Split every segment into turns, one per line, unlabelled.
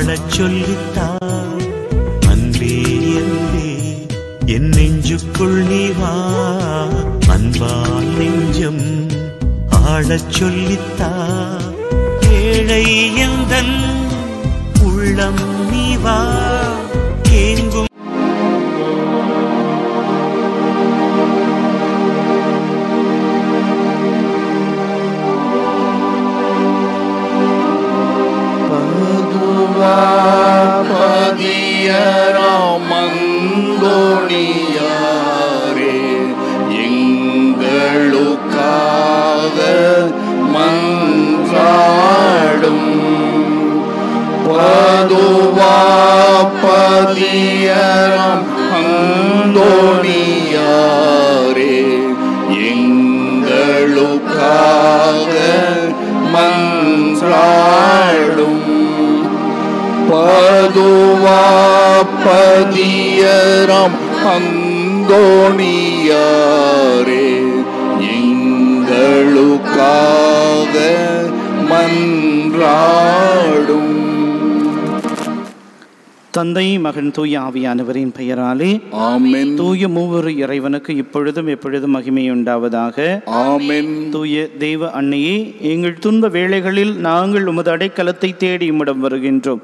ஆளச் சொல்லித்தான் அன்பே அன்பே என் நெஞ்சுக்குள் நீ வா அன்பால் நெஞ்சம் ஆளச் சொல்லித்தா ஏழை எந்தன் உள்ளம் நீ வா ஏங்கும்
பதியராமந்தோணியாரே எங்களுக்காக மன்றாடும் பதுவா பதியராம் அந்தோணியாரே எங்களுக்காக மன்றாடும் பதுவா பதியராம் அந்தோணியாரே எங்களுக்காக மன்றாடும்
தந்தை மகன் தூய ஆவியானவரின் பெயராலே
ஆமென்
தூய மூவரு இறைவனுக்கு இப்பொழுதும் எப்பொழுதும் மகிமை உண்டாவதாக
ஆமென்
தூய தெய்வ அன்னையே எங்கள் துன்ப வேளைகளில் நாங்கள் உமது அடைக்கலத்தை தேடி உம்மிடம் வருகின்றோம்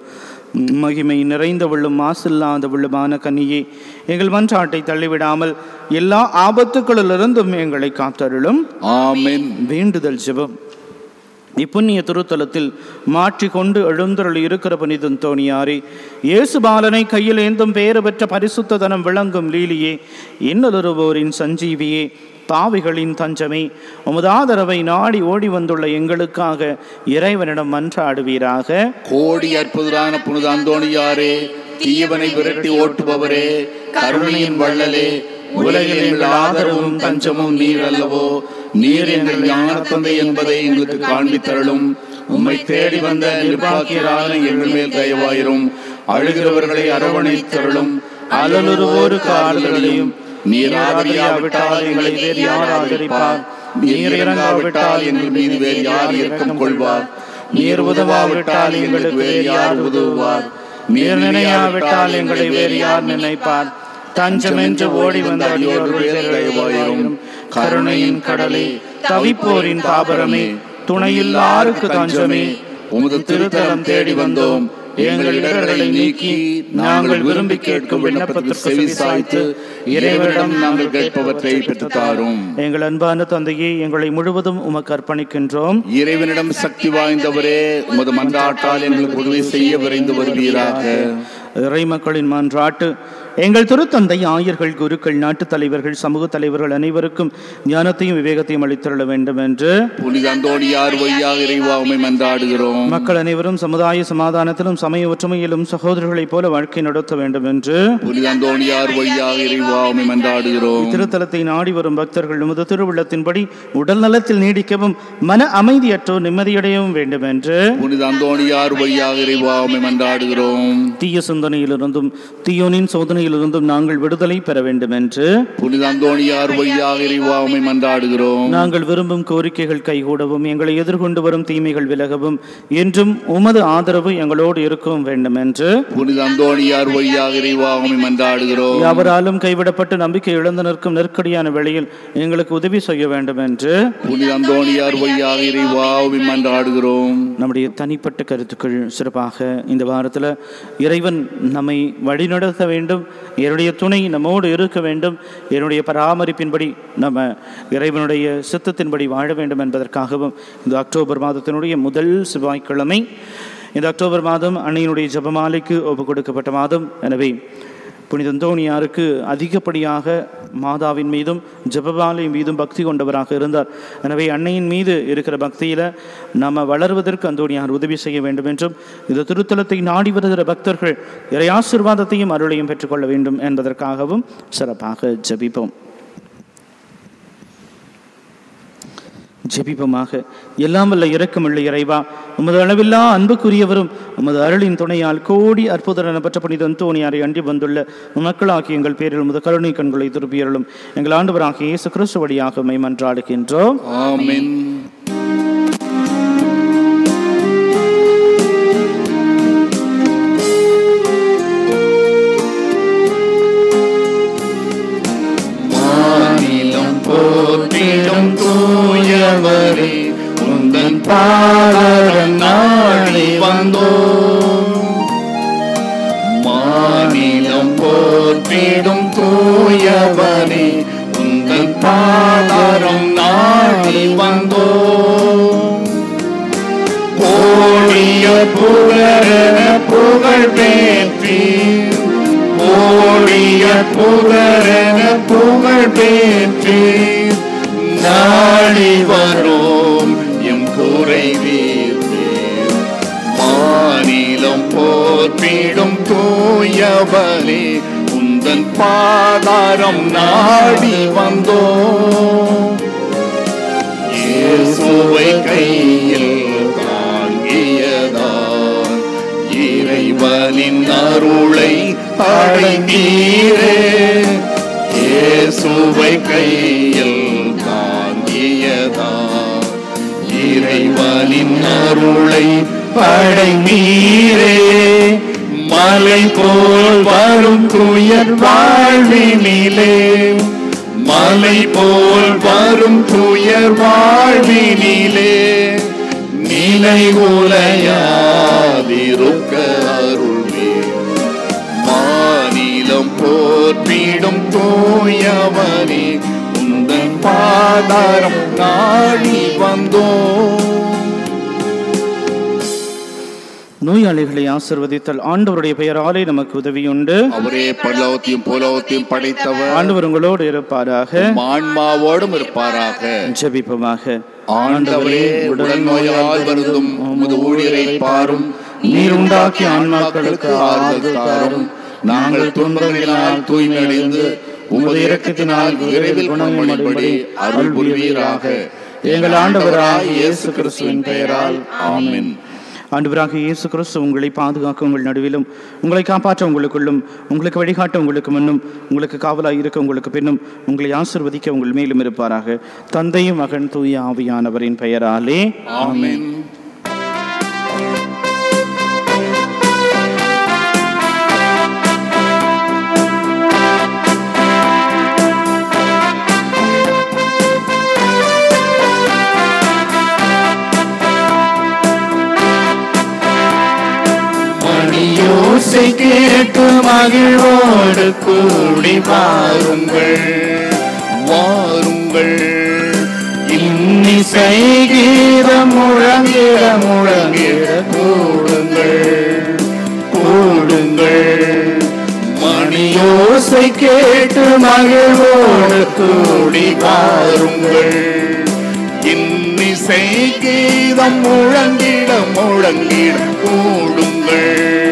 மகிமை நிறைந்தவளும் மாசில்லாதவளுமான கன்னியே எங்கள் மன்றாட்டை தள்ளிவிடாமல் எல்லா ஆபத்துக்களிலிருந்தும் எங்களை காத்தருளும்
ஆமென்
வேண்டுதல் ஜெபம் இப்புண்ணிய திருத்தலத்தில் மாற்றிக்கொண்டு எழுந்தருள் இருக்கிற புனிதன் தோணியாரே இயேசு பாலனை கையில் ஏந்தும் பேறு பெற்ற பரிசுத்த தனம் விளங்கும் லீலியே இன்னலுருவோரின் சஞ்சீவியே பாவிகளின் தஞ்சமே உமது ஆதரவை நாடி ஓடி வந்துள்ள எங்களுக்காக இறைவனிடம் மன்றாடுவீராக
கோடி அற்புதரான புனித அந்தோணியாரே தீயவனை விரட்டி ஓட்டுபவரே கருணையின் வள்ளலே உலகில் எங்கள் ஆதரவும் தஞ்சமும் நீர் அல்லவோ நீர் எங்கள் ஞான தந்தை என்பதை எங்களுக்கு காண்பித்தருளும் உம்மை தேடி வந்த நிர்பாக்கியரான எங்கள் மேல் தயவாயிரும் அழுகிறவர்களை அரவணைத்தருளும் அலலுருவோருக்கு ஆறுதலையும் நீர் ஆதரியாவிட்டால் எங்களை வேறு யார் ஆதரிப்பார் நீர் இறங்காவிட்டால் எங்கள் மீது வேறு யார் இரக்கம் கொள்வார் நீர் உதவாவிட்டால் எங்களுக்கு வேறு யார் உதவுவார்
நீர் நினையாவிட்டால் எங்களை வேறு யார் நினைப்பார் தஞ்சமென்று ஓடி வந்த அடியோர்கள் தயவாயிரும் கருணையின் கடலே தவிப்போரின் தாபரமே துணையில்லாருக்கு தஞ்சமே
உமது திருத்தலம் தேடி வந்தோம் எங்கள் இடர்களை நீக்கி நாங்கள் விரும்பி கேட்கும் விண்ணப்பத்திற்கு செவி சாய்த்து இறைவனிடம் நாங்கள் கேட்பவற்றை பெற்றுத் தாரும்
எங்கள் அன்பான தந்தையே எங்களை முழுவதும் உமக்கு அர்ப்பணிக்கின்றோம்
இறைவனிடம் சக்தி வாய்ந்தவரே உமது மன்றாட்டால் எங்களுக்கு உதவி செய்ய விரைந்து வருவீராக
இறை மக்களின் மன்றாட்டு எங்கள் திருத்தந்தை ஆயர்கள் குருக்கள் நாட்டுத் தலைவர்கள் சமூக தலைவர்கள் அனைவருக்கும் ஞானத்தையும் விவேகத்தையும் அளித்தருள வேண்டும் என்று
புனித அந்தோணியார் வழியாக இறைவா உம்மை மன்றாடுகிறோம்
மக்கள் அனைவரும் சமுதாய சமாதானத்திலும் சமய ஒற்றுமையிலும் சகோதரர்களைப் போல வாழ்க்கை நடத்த வேண்டும் என்று
புனித அந்தோணியார் வழியாக இறைவா உம்மை மன்றாடுகிறோம்
திருத்தலத்தை நாடி வரும் பக்தர்கள் உமது திருவுள்ளத்தின்படி உடல் நலத்தில் நீடிக்கவும் மன அமைதியற்றோர் நிம்மதியடையவும் வேண்டும் என்று
புனித அந்தோணியார் வழியாக இறைவா உம்மை மன்றாடுகிறோம்
தீய சிந்தனையிலிருந்தும் தீயோனின் சோதனையிலிருந்தும் நாங்கள் விடுதலை பெற வேண்டும் என்று
புனித அந்தோணியார் வழியாக இறைவா உம்மை மன்றாடுகிறோம்
நாங்கள் விரும்பும் கோரிக்கைகள் கைகூடவும் எங்களை எதிர்கொண்டு வரும் தீமைகள் விலகவும் என்றும் உமது ஆதரவு எங்களோடு இருக்கவும் வேண்டும் என்று
புனித அந்தோணியார் வழியாக இறைவா உம்மை மன்றாடுகிறோம்
யாவராலும் கைவிடப்பட்டு நம்பிக்கை இழந்து நிற்கும் நெருக்கடியான வேளையில் எங்களுக்கு உதவி செய்ய வேண்டும் என்று
புனித அந்தோணியார் வழியாக இறைவா உம்மை மன்றாடுகிறோம்
நம்முடைய தனிப்பட்ட கருத்துக்கள் சிறப்பாக இந்த வாரத்தில் இறைவன் நம்மை வழிநடத்த வேண்டும் என்னுடைய துணை நம்மோடு இருக்க வேண்டும் என்னுடைய பராமரிப்பின்படி நம்ம இறைவனுடைய சித்தத்தின்படி வாழ வேண்டும் என்பதற்காகவும் இந்த அக்டோபர் மாதத்தினுடைய முதல் செவ்வாய்க்கிழமை இந்த அக்டோபர் மாதம் அன்னையினுடைய ஜெபமாலைக்கு ஒப்பு கொடுக்கப்பட்ட மாதம் எனவே புனித அந்தோணியாருக்கு அதிகப்படியாக மாதாவின் மீதும் ஜெபமாலை மீதும் பக்தி கொண்டவராக இருந்தார் எனவே அன்னையின் மீது இருக்கிற பக்தியில் நம்ம வளர்வதற்கு அந்தோணியார் உதவி செய்ய வேண்டும் என்றும் இந்த திருத்தலத்தை நாடி வருகிற பக்தர்கள் இறையாசிர்வாதத்தையும் அருளையும் பெற்றுக்கொள்ள வேண்டும் என்பதற்காகவும் சிறப்பாக ஜெபிப்போம் ஜெபிப்போமாக எல்லாம் வல்ல இரக்கமுள்ள இறைவா உமது அளவில்லா அன்புக்குரியவரும் உமது அருளின் துணையால் கோடி அற்புதம் பெற்ற புனித அந்தோணியாரை அண்டி வந்துள்ள மக்களாகிய எங்கள் பேரில் உமது கருணை கண்களை திருப்பியருளும் எங்கள் ஆண்டவராகிய இயேசு கிறிஸ்து வழியாக மை மன்றாடுகின்றோம்
ஆமென் வந்தோம் மாநிலம் போற்றிடும் தூயவனே உங்கள் பாதாரம் நாடி வந்தோம் ஓடிய புகழன புகழ் பேற்றி ஓடிய புகழன புகழ் பேற்றி நாடி வரோம் எம் குறைவீர் மாநிலம் போற்றிடும் தூயவனே உந்தன் பாதாரம் நாடி வந்தோம் இயேசுவை கையில் தாங்கியதான் இறைவனின் அருளை அடைந்தீரே இயேசுவை கையில் தாங்கியதான் இறைவனின் அருளை அடைந்தீரே மலை போல் வரும் துயர் வாழ்வினிலே மலை போல் வரும் துயர் வாழ்வினிலே நிலை உலையாதிருக்க அருள்வே மாநிலம் போற்றிடும் தூயவனே உந்தன் பாதாரம் நாடி வந்தோம்
நோயாளிகளை ஆசிர்வதித்தல் ஆண்டவருடைய பெயராலே நமக்கு உதவியுண்டு
அவரே பல்லவத்தையும் புலவத்தையும் படைத்தவர்
ஆண்டவர் உங்களோடு இருப்பாராக
ஆன்மாவோடும் இருப்பாராக
ஜெபிப்பமாக
ஆண்டவரே உடல் நோயால் வருந்தும் உமது ஊழியரை பாரும்
நீர் உண்டாக்கிய ஆன்மாக்களுக்கு ஆறுதல் தாரும்
நாங்கள் துன்பங்களினால் தூய்மையடைந்து உமது இரக்கத்தினால் விரைவில் குணமடைபடி அருள் புரிவீராக
எங்கள் ஆண்டவராகிய இயேசு கிறிஸ்துவின் பெயரால்
ஆமென்
ஆண்டவராக இயேசு கிறிஸ்து உங்களை பாதுகாக்க உங்கள் நடுவிலும் உங்களை காப்பாற்ற உங்களுக்குள்ளும் உங்களுக்கு வழிகாட்ட உங்களுக்கு முன்னும் உங்களுக்கு காவலாய் இருக்க உங்களுக்கு பின்னும் உங்களை ஆசிர்வதிக்க உங்கள் மேலும் இருப்பாராக தந்தையும் மகன் தூய ஆவியானவரின் பெயராலே
ஆமென் மணியோசை கேட்டு மகிழ்வோடு கூடி வாருங்கள் வாருங்கள் இன்னிசை கீதம் முழங்கிட முழங்கிட கூடுங்கள் கூடுங்கள் மணியோசை கேட்டு மகிழ்வோடு கூடி வாருங்கள் இன்னிசை கீதம் முழங்கிட முழங்கிட கூடுங்கள்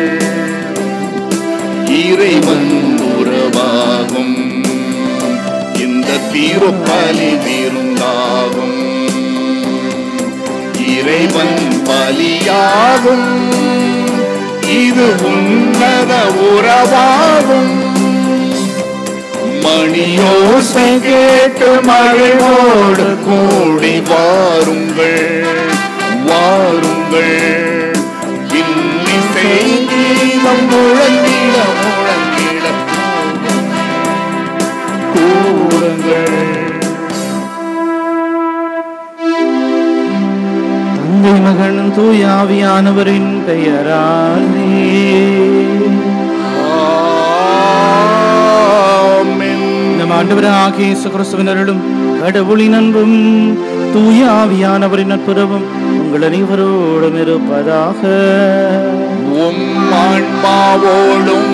இறைவன் உறவாகும் இந்த தீருப்பலி விருந்தாகும் இறைவன் பலியாகும் இது உன்னத உறவாகும் மணியோசை கேட்டு மழையோடு கூடி வாருங்கள் வாருங்கள் இன்னிசை கீதம் முழங்கிட முழங்கிட கூடுங்கள்
தந்தை மகன் தூய ஆவியானவரின் பெயராலே
ஆமென்
நம் ஆண்டவராகிய இயேசு கிறிஸ்துவின் அருளும் கடவுளின் அன்பும் தூய ஆவியானவரின் நட்புறவும் உங்கள் அனைவரோடும் இருப்பதாக
உம் ஆன்மாவோடும்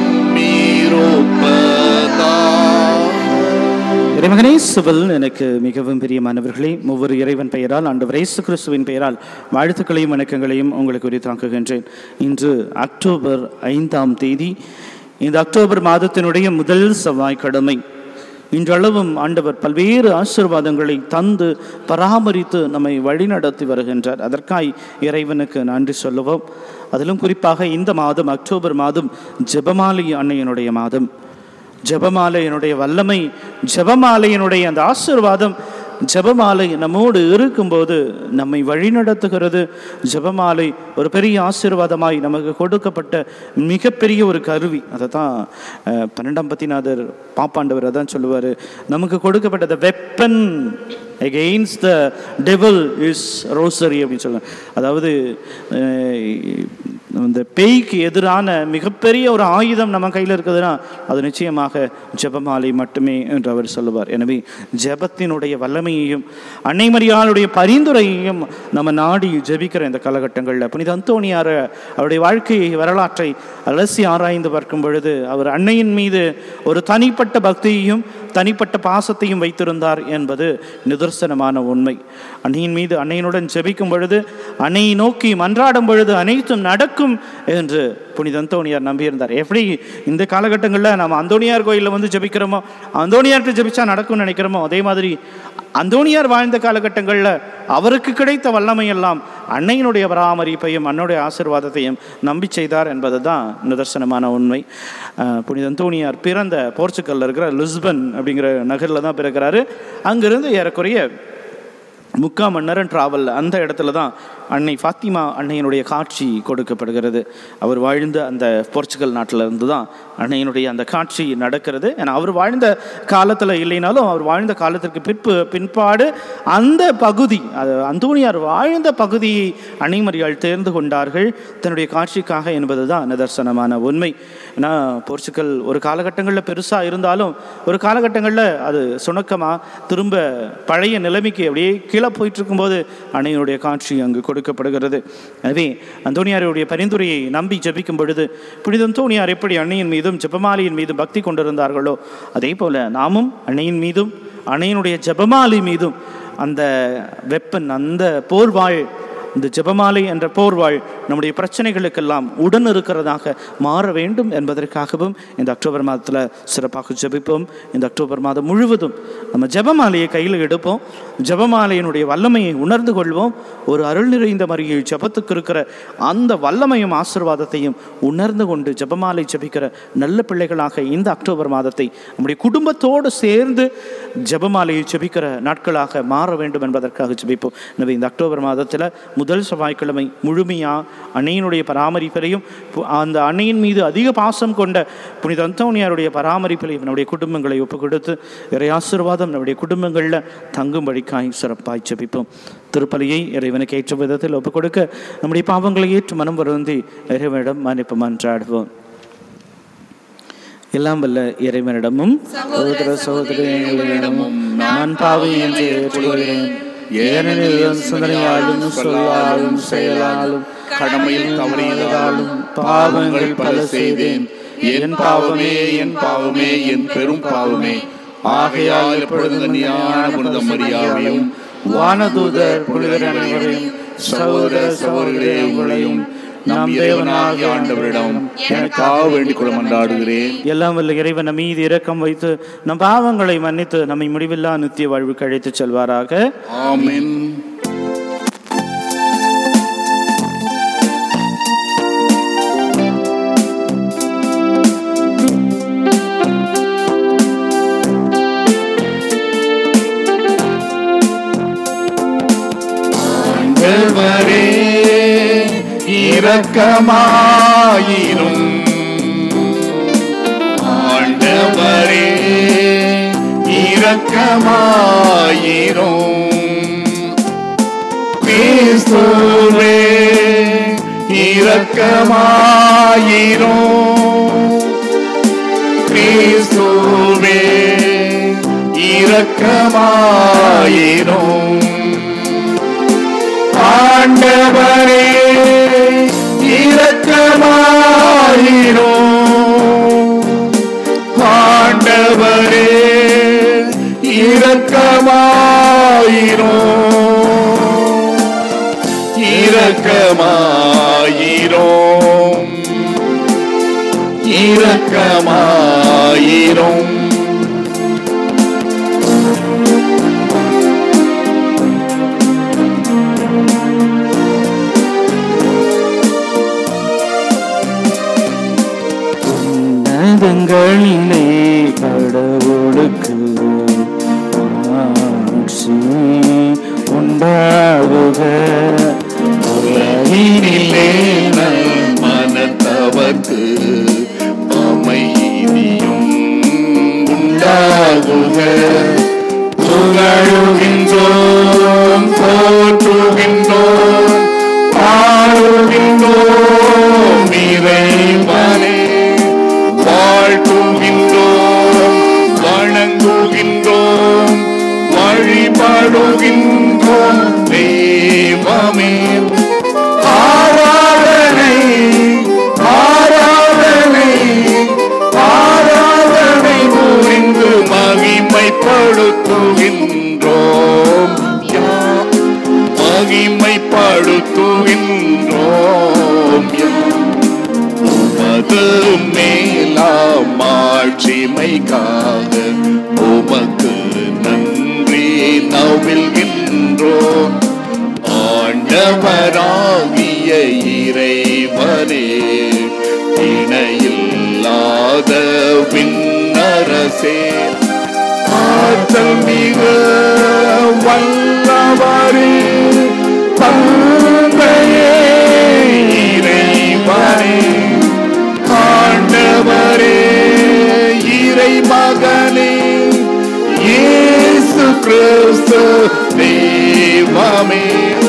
மீரோப்பதா
இறைமகனே சிவல் எனக்கு மிகவும் பிரியமானவர்களே ஒவ்வொரு இறைவன் பெயரால் ஆண்டவர் இயேசு கிறிஸ்துவின் பெயரால் வாழ்த்துக்களையும் வணக்கங்களையும் உங்களுக்கு உரித்தாக்குகின்றேன் இன்று அக்டோபர் ஐந்தாம் தேதி இந்த அக்டோபர் மாதத்தினுடைய முதல் செவ்வாய்க்கிழமை இன்றளவும் ஆண்டவர் பல்வேறு ஆசீர்வாதங்களை தந்து பராமரித்து நம்மை வழிநடத்தி வருகின்றார் அதற்காய் இறைவனுக்கு நன்றி சொல்லுவோம் அதிலும் குறிப்பாக இந்த மாதம் அக்டோபர் மாதம் ஜெபமாலை அன்னையனுடைய மாதம் ஜெபமாலையினுடைய வல்லமை ஜெபமாலையினுடைய அந்த ஆசீர்வாதம் ஜெபமாலை நம்மோடு இருக்கும்போது நம்மை வழிநடத்துகிறது ஜெபமாலை ஒரு பெரிய ஆசீர்வாதமாய் நமக்கு கொடுக்கப்பட்ட மிகப்பெரிய ஒரு கருவி அதை தான் பன்னெண்டாம் பத்திநாதர் பாப்பாண்டவர் அதான் சொல்லுவார் நமக்கு கொடுக்கப்பட்ட weapon against the devil is rosary அப்படின்னு சொல்லுவாங்க அதாவது அஹ், இந்த பேய்க்கு எதிரான மிகப்பெரிய ஒரு ஆயுதம் நம்ம கையில் இருக்குதுன்னா அது நிச்சயமாக ஜெபமாலை மட்டுமே என்று அவர் சொல்லுவார் எனவே ஜெபத்தினுடைய வல்லமையையும் அன்னைமரியாளுடைய பரிந்துரையையும் நம்ம நாடி ஜெபிக்கிற இந்த காலகட்டங்களில் புனித அந்தோணியார் அவருடைய வாழ்க்கை வரலாற்றை அலசி ஆராய்ந்து பார்க்கும் பொழுது அவர் அன்னையின் மீது ஒரு தனிப்பட்ட பக்தியையும் தனிப்பட்ட பாசத்தையும் வைத்திருந்தார் என்பது நிதர்சனமான உண்மை அன்னையின் மீது அன்னையினுடன் ஜெபிக்கும் பொழுது அன்னையை நோக்கி மன்றாடும் பொழுது அனைத்தும் நடக்கும் என்று புனித அந்தோணியார் நம்பியிருந்தார் எப்படி இந்த காலகட்டங்களில் நம்ம அந்தோணியார் கோயிலில் வந்து ஜெபிக்கிறோமோ அந்தோணியார்கிட்ட ஜெபிச்சா நடக்கும்னு நினைக்கிறோமோ அதே மாதிரி அந்தோணியார் வாழ்ந்த காலகட்டங்களில் அவருக்கு கிடைத்த வல்லமையெல்லாம் அன்னையினுடைய பராமரிப்பையும் அன்னுடைய ஆசிர்வாதத்தையும் நம்பி செய்தார் என்பது தான் நிதர்சனமான உண்மை அஹ், புனித அந்தோணியார் பிறந்த போர்ச்சுகல்ல இருக்கிற லிஸ்பன் அப்படிங்கிற நகரில் தான் பிறக்கிறாரு அங்கிருந்து ஏறக்குறைய முக்கால் மணி நேரம் ட்ராவல் அந்த இடத்துல தான் அன்னை ஃபாத்திமா அன்னையினுடைய காட்சி கொடுக்கப்படுகிறது அவர் வாழ்ந்த அந்த போர்ச்சுகல் நாட்டில் இருந்து தான் அன்னையினுடைய அந்த காட்சி நடக்கிறது ஏன்னா அவர் வாழ்ந்த காலத்தில் இல்லைனாலும் அவர் வாழ்ந்த காலத்திற்கு பிற்பு பின்பாடு அந்த பகுதி அது அந்தோணியார் வாழ்ந்த பகுதியை அன்னைமரியாள் தேர்ந்து கொண்டார்கள் தன்னுடைய காட்சிக்காக என்பது தான் நிதர்சனமான உண்மை ஏன்னா போர்ச்சுகல் ஒரு காலகட்டங்களில் பெருசாக இருந்தாலும் ஒரு காலகட்டங்களில் அது சுணக்கமாக திரும்ப பழைய நிலைமைக்கு அப்படியே கீழே போயிட்டு இருக்கும்போது அன்னையினுடைய காட்சி அங்கு கொடுக்கப்படுகிறது எனவே அந்தோணியாருடைய பரிந்துரையை நம்பி ஜெபிக்கும் பொழுது புனித அந்தோணியார் எப்படி அன்னையின் மீதும் ஜெபமாலியின் மீதும் பக்தி கொண்டிருந்தார்களோ அதே போல நாமும் அன்னையின் மீதும் அன்னையினுடைய ஜெபமாலி மீதும் அந்த வெப்பன் அந்த போர்வாள் இந்த ஜெபமாலை என்ற போர்வாள் நம்முடைய பிரச்சனைகளுக்கெல்லாம் உடன் இருக்கிறதாக மாற வேண்டும் என்பதற்காகவும் இந்த அக்டோபர் மாதத்தில் சிறப்பாக ஜெபிப்போம் இந்த அக்டோபர் மாதம் முழுவதும் நம்ம ஜெபமாலையை கையில் எடுப்போம் ஜெபமாலையினுடைய வல்லமையை உணர்ந்து கொள்வோம் ஒரு அருள் நிறைந்த மறியை ஜெபத்துக்கு இருக்கிற அந்த வல்லமையும் ஆசிர்வாதத்தையும் உணர்ந்து கொண்டு ஜெபமாலை ஜெபிக்கிற நல்ல பிள்ளைகளாக இந்த அக்டோபர் மாதத்தை நம்முடைய குடும்பத்தோடு சேர்ந்து ஜெபமாலையை ஜெபிக்கிற நாட்களாக மாற வேண்டும் என்பதற்காக ஜெபிப்போம் எனவே இந்த அக்டோபர் மாதத்தில் முதல் செவ்வாய்க்கிழமை முழுமையாக அன்னையினுடைய பராமரிப்பிலையும் பு- அந்த அன்னையின் மீது அதிக பாசம் கொண்ட புனித அந்தோணியாருடைய பராமரிப்பிலையும் நம்முடைய குடும்பங்களை ஒப்புக் கொடுத்து இறை ஆசீர்வாதம் நம்முடைய குடும்பங்களில் தங்கும்படிக்காய் சிறப்பாய் ஜெபிப்போம் திருப்பலியை இறைவனுக்கு ஏற்ற விதத்தில் ஒப்புக் கொடுக்க நம்முடைய பாவங்களை ஏற்று மனம் வருந்தி இறைவனிடம் மன்னிப்பு மன்றாடுவோம் எல்லாம் வல்ல இறைவனிடமும் சகோதர சகோதரிகளிடமும் நான் பாவி என்று ஏற்றுக்கொள்கிறேன் ஏனெனில் என் சிந்தனையாலும் சொல்லாலும் செயலாலும்
கடமையில் தவறியதாலும் பாவங்கள் பல செய்தேன் என் பாவமே என் பாவமே என் பெரும் பாவமே ஆகையால் எப்பொழுது ஞான புனித மரியாதையும்
வானதூதர் புனிதர் அனைவரையும் சகோதர சகோதரிகளே உங்களையும்
நம் தேவனாகிய ஆண்டவரிடம் எனக்காக வேண்டிக் கொள்ள மன்றாடுகிறேன்
எல்லாம் வல்ல இறைவன் நம் மீது இரக்கம் வைத்து நம் பாவங்களை மன்னித்து நம்மை முடிவில்லா நித்திய வாழ்வுக்கு அழைத்துச் செல்வாராக
ஆமென் ஆண்டவரே இரக்கமாயிரும் ஆண்டவரே இரக்கமாயிரும் கிறிஸ்துவே இரக்கமாயிரும் கிறிஸ்துவே இரக்கமாயிரும் ஆண்டவரே இரக்கமாயிரும் ஆண்டவரே இரக்கமாயிரும் இரக்கமாயிரும் இரக்கமாயிரும்
உன்னதங்களிலே கடவுளுக்கு ஆட்சி உண்டாகுக
உலகினிலே நல் மனத்தவர்க்கு அமைதியும் உண்டாகுக புகழுகின்றோம் போற்றுகின்றோம் பாடுகின்றோம் இறைவனே வாழ்த்துகின்றோம் வணங்குகின்றோம் வழிபடுகின்றோம் தெய்வமே ஆராதனை ஆராதனை ஆராதனை புரிந்து மகிமைப்படுத்துகின்றோம் யாம் மகிமைப்படுத்துகின்றோம் யாம் உமது மேலாம் ஆட்சிமைக்காக உமக்கு நன்றி நவில்கின்றோம் ஆண்டவராகிய இறைவனே இணையில்லாத விண்ணரசே ஆற்றல் மிக வல்லவரே தந்தையே இறைவனே ஆண்டவரே இறை மகனே இயேசு கிறிஸ்து தெய்வமே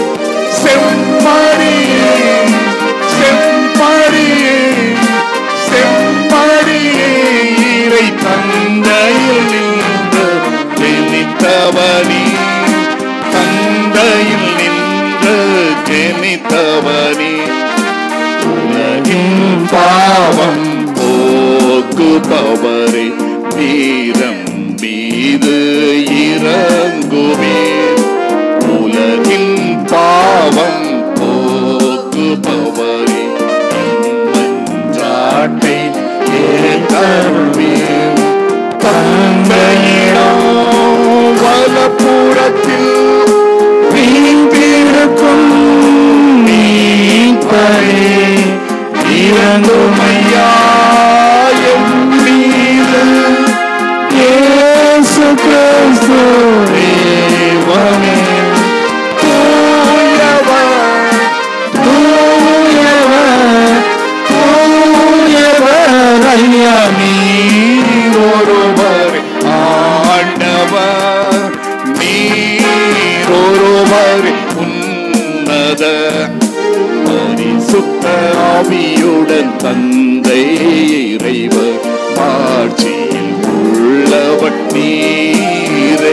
செம்மறியே செம்மறியே செம்மறியே இறை தந்தையில் நின்று ஜெனித்தவனே தந்தையில் நின்று ஜெனித்தவனே உலகின் பாவம் போக்குபவரே வீரம் மீது இறங்குவே உலகின் பாவம் போக்குபவரே மன்றாட்டை ஏற்கருவே தந்தையிடம் வலப்புறத்தில் வீட்டிருக்கும் நீப்பரே இறங்குமையாயும் மீது இயேசு கிறிஸ்து தேவனே தூயவர் தூயவர் தூயவர் ஐயா நீர் ஒருவர் ஆண்டவர் நீர் ஒருவர் உன்னத பரிசுத்த ஆவியுடன் தந்தை இறைவர் மாட்சியில் உள்ளவர் நீரே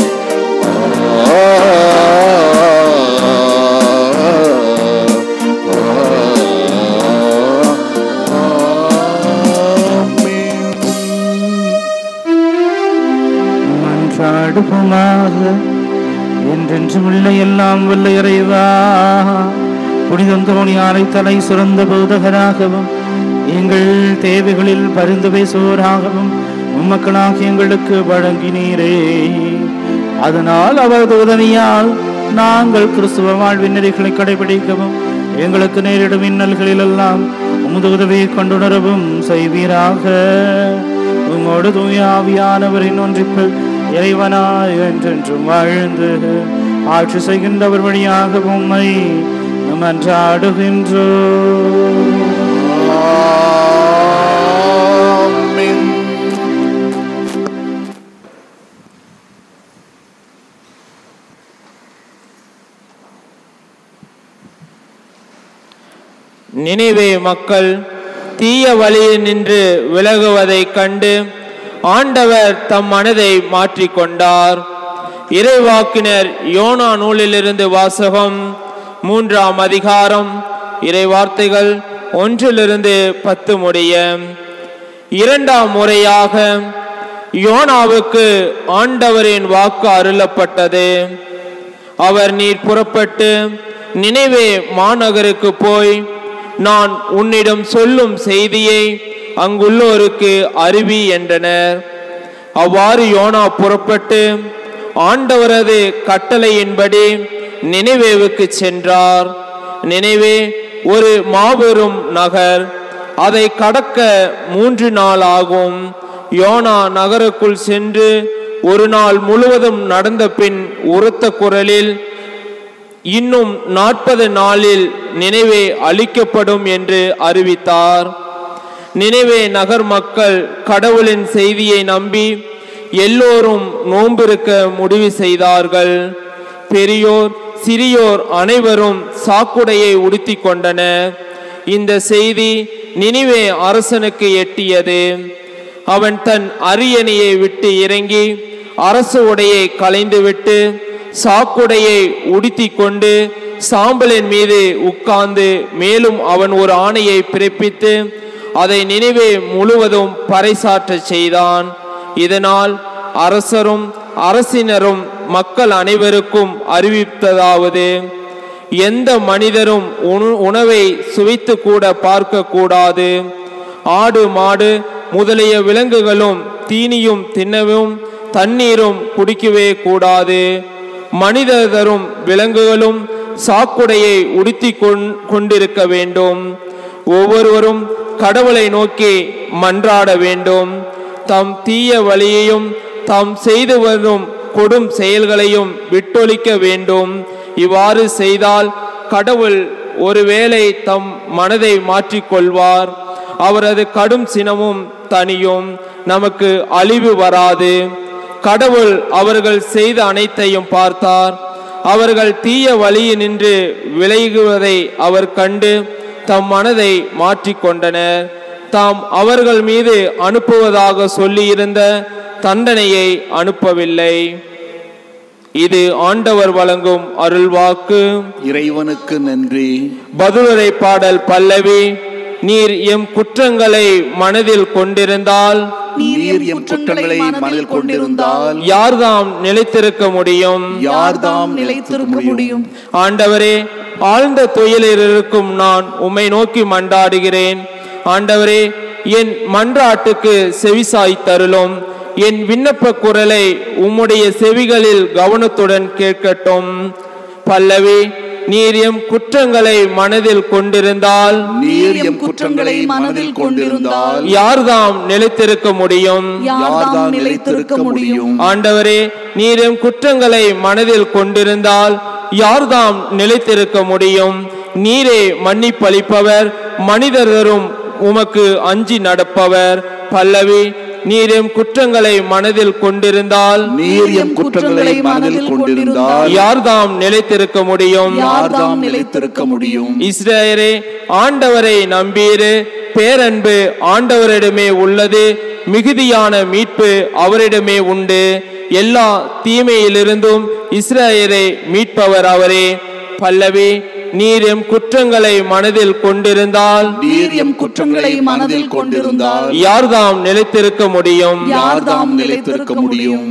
மன்றாடுவோமாக என்றென்றும் உள்ள எல்லாம் வல்ல இறைவா புனிதம் தோணியாரை தலை சிறந்த போதகராகவும் எங்கள் தேவைகளில் பரிந்து பேசுவோராகவும் உம்மக்களாகி எங்களுக்கு வழங்கினீரே அதனால் அவரது உதவியால் நாங்கள் கிறிஸ்துவ வாழ்வின் நெறிகளை கடைபிடிக்கவும் எங்களுக்கு நேரிடும் இன்னல்களிலெல்லாம் உமது உதவியை கொண்டுணரவும் செய்வீராக உம்மோடு தூய ஆவியானவரின் ஒன்றிப்பில் இறைவனாய் என்றென்றும் வாழ்ந்து ஆட்சி செய்கின்றவர் வழியாக உம்மை மன்றாடுகின்றோம்
ஆமென்.
நினைவே மக்கள் தீய வழியில் நின்று விலகுவதைக் கண்டு ஆண்டவர் தம் மனதை மாற்றிக்கொண்டார் இறைவாக்கினர் யோனா நூலிலிருந்து வாசகம் மூன்றாம் அதிகாரம் இறை வார்த்தைகள் ஒன்றிலிருந்து பத்து முடிய இரண்டாம் முறையாக யோனாவுக்கு ஆண்டவரின் வாக்கு அருளப்பட்டது அவர் நீர் புறப்பட்டு நினைவே மாநகருக்கு போய் நான் உன்னிடம் சொல்லும் செய்தியை அங்குள்ளோருக்கு அறிவி என்றனர் அவ்வாறு யோனா புறப்பட்டு ஆண்டவரது கட்டளையின்படி நினைவேவுக்கு சென்றார் நினைவே ஒரு மாபெரும் நகர் அதை கடக்க மூன்று நாள் ஆகும் யோனா நகருக்குள் சென்று ஒரு நாள் முழுவதும் நடந்த பின் உரத்த குரலில் இன்னும் நாற்பது நாளில் நினைவே அளிக்கப்படும் என்று அறிவித்தார் நினைவே நகர் மக்கள் கடவுளின் செய்தியை நம்பி எல்லோரும் நோம்பிருக்க முடிவு செய்தார்கள் பெரியோர் சிறியோர் அனைவரும் சாக்குடையை உடுத்திக் கொண்டனர் இந்த செய்தி நினிவே அரசனுக்கு எட்டியது அவன் தன் அரியணையை விட்டு இறங்கி அரசு உடையை களைந்துவிட்டு சாக்குடையை உடுத்திக் கொண்டு சாம்பலின் மீது உட்கார்ந்து மேலும் அவன் ஒரு ஆணையை பிறப்பித்து அதை நினைவே முழுவதும் பறைசாற்றச் செய்தான் இதனால் அரசரும் அரசினரும் மக்கள் அனைவருக்கும் அறிவித்ததாவது எந்த மனிதரும் உண- உணவை சுவைத்து கூட பார்க்க கூடாது ஆடு மாடு முதலிய விலங்குகளும் தீனியும் தின்னவும் தண்ணீரும் குடிக்கவே கூடாது மனிதர் தரும் விலங்குகளும் சாக்குடையை உடுத்தி கொண்- கொண்டிருக்க வேண்டும் ஒவ்வொருவரும் கடவுளை நோக்கி மன்றாட வேண்டும் தம் தீய வழியையும் தாம் செய்து வரும் கொடும் செயல்களையும் விட்டொழிக்க வேண்டும் இவ்வாறு செய்தால் கடவுள் ஒருவேளை தம் மனதை மாற்றிக்கொள்வார் அவரது கடும் சினமும் தனியும் நமக்கு அழிவு வராது கடவுள் அவர்கள் செய்த அனைத்தையும் பார்த்தார் அவர்கள் தீய வழியினின்று விலகுவதை அவர் கண்டு தம் மனதை மாற்றிக்கொண்டனர் தாம் அவர்கள் மீது அனுப்புவதாக சொல்லியிருந்த தண்டனையை அனுப்பவில்லை இது ஆண்டவர் வழங்கும் அருள்வாக்கு
இறைவனுக்கு நன்றி
பதிலுரை பாடல் பல்லவி நீர் எம் குற்றங்களை மனதில் கொண்டிருந்தால்
நீர் எம் குற்றங்களை மனதில் கொண்டிருந்தால்
யார்தாம் நிலைத்திருக்க முடியும்
யார்தாம்
நிலைத்திருக்க முடியும்
ஆண்டவரே ஆழ்ந்த துயிலில் இருக்கும் நான் உம்மை நோக்கி மன்றாடுகிறேன் ஆண்டவரே என் மன்றாட்டுக்கு செவிசாய் தருளும் என் விண்ணப்ப குரலை உம்முடைய செவிகளில் கவனத்துடன் கேட்கட்டும் பல்லவி நீர் எம் குற்றங்களை மனதில் கொண்டிருந்தால்
நீர் எம் குற்றங்களை மனதில் கொண்டிருந்தால்
யார்தாம் நிலைத்திருக்க முடியும்
யார்தாம் நிலைத்திருக்க முடியும்
ஆண்டவரே நீர் எம் குற்றங்களை மனதில் கொண்டிருந்தால் யார்தாம் நிலைத்திருக்க முடியும் நீரே மன்னிப்பளிப்பவர் மனிதரும் உமக்கு அஞ்சி நடப்பவர் பல்லவி நீர் எம் குற்றங்களை மனதில் கொண்டிருந்தால்
நீர் எம் குற்றங்களை மனதில் கொண்டிருந்தால்
யார்தாம் நிலைத்திருக்க முடியும்
யார்தாம் நிலைத்திருக்க முடியும்
இஸ்ரேலரே ஆண்டவரை நம்பீரு பேரன்பு ஆண்டவரிடமே உள்ளது மிகுதியான மீட்பு அவரிடமே உண்டு எல்லா தீமையிலிருந்தும் இஸ்ரேலரை மீட்பவர் அவரே பல்லவி நீர் எம் குற்றங்களை மனதில் கொண்டிருந்தால்
நீர் எம் குற்றங்களை மனதில் கொண்டிருந்தால்
யார்தாம் நிலைத்திருக்க முடியும்
யார்தாம் நிலைத்திருக்க முடியும்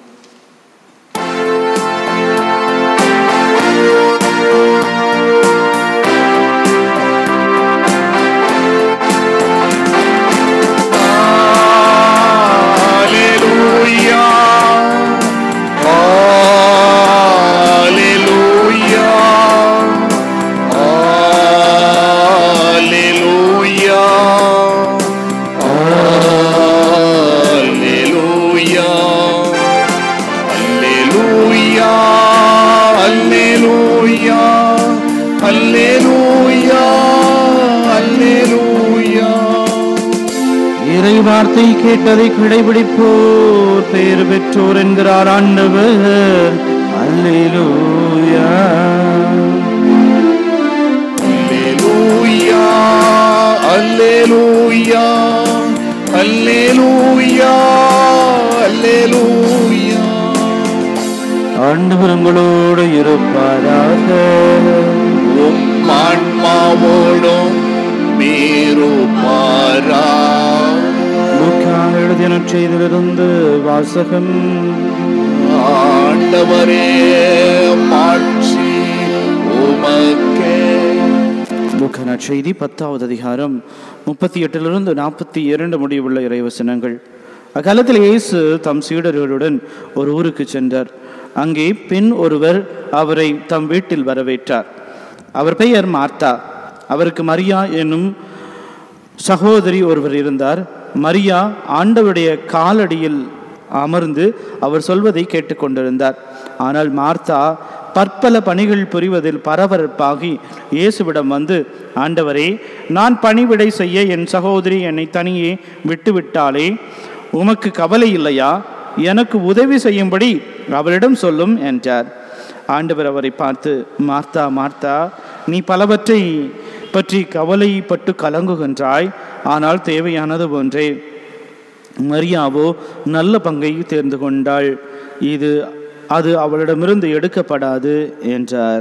Alleluia. Alleluia. Alleluia. Alleluia. Alleluia. Alleluia. Alleluia. Alleluia.
இறை வார்த்தை கேட்டதை கடைபிடிப்போர் பெயர் பெற்றோர் என்கிறார் ஆண்டவர் அல்லேலூயா
Alleluia, Alleluia, Alleluia, Alleluia.
ஆண்டவர் உங்களோடு இருப்பாராக
உம் ஆன்மாவோடும் மீறுப்பாரா
லூக்கா எழுதிய நற்செய்தியிலிருந்து வாசகம்
ஆண்டவரே மாட்சி உமக்கே
லூக்கா நற்செய்தி பத்தாவது அதிகாரம் முப்பத்தி எட்டிலிருந்து நாற்பத்தி இரண்டு முடிவுள்ள இறைவசனங்கள் அக்காலத்தில் இயேசு தம் சீடர்களுடன் ஒரு ஊருக்கு சென்றார் அங்கே பெண் ஒருவர் அவரை தம் வீட்டில் வரவேற்றார் அவர் பெயர் மார்த்தா அவருக்கு மரியா என்னும் சகோதரி ஒருவர் இருந்தார் மரியா ஆண்டவருடைய காலடியில் அமர்ந்து அவர் சொல்வதை கேட்டுக்கொண்டிருந்தார் ஆனால் மார்த்தா பற்பல பணிகள் புரிவதில் பரபரப்பாகி இயேசுவிடம் வந்து ஆண்டவரே நான் பணிவிடை செய்ய என் சகோதரி என்னை தனியே விட்டுவிட்டாளே உமக்கு கவலை இல்லையா எனக்கு உதவி செய்யும்படி அவளிடம் சொல்லும் என்றார் ஆண்டவர் அவரை பார்த்து மார்த்தா மார்த்தா நீ பலவற்றை பற்றி கவலைப்பட்டு கலங்குகின்றாய் ஆனால் தேவையானது ஒன்றே மரியாவோ நல்ல பங்கை தேர்ந்து கொண்டாள் இது அது அவளிடமிருந்து எடுக்கப்படாது என்றார்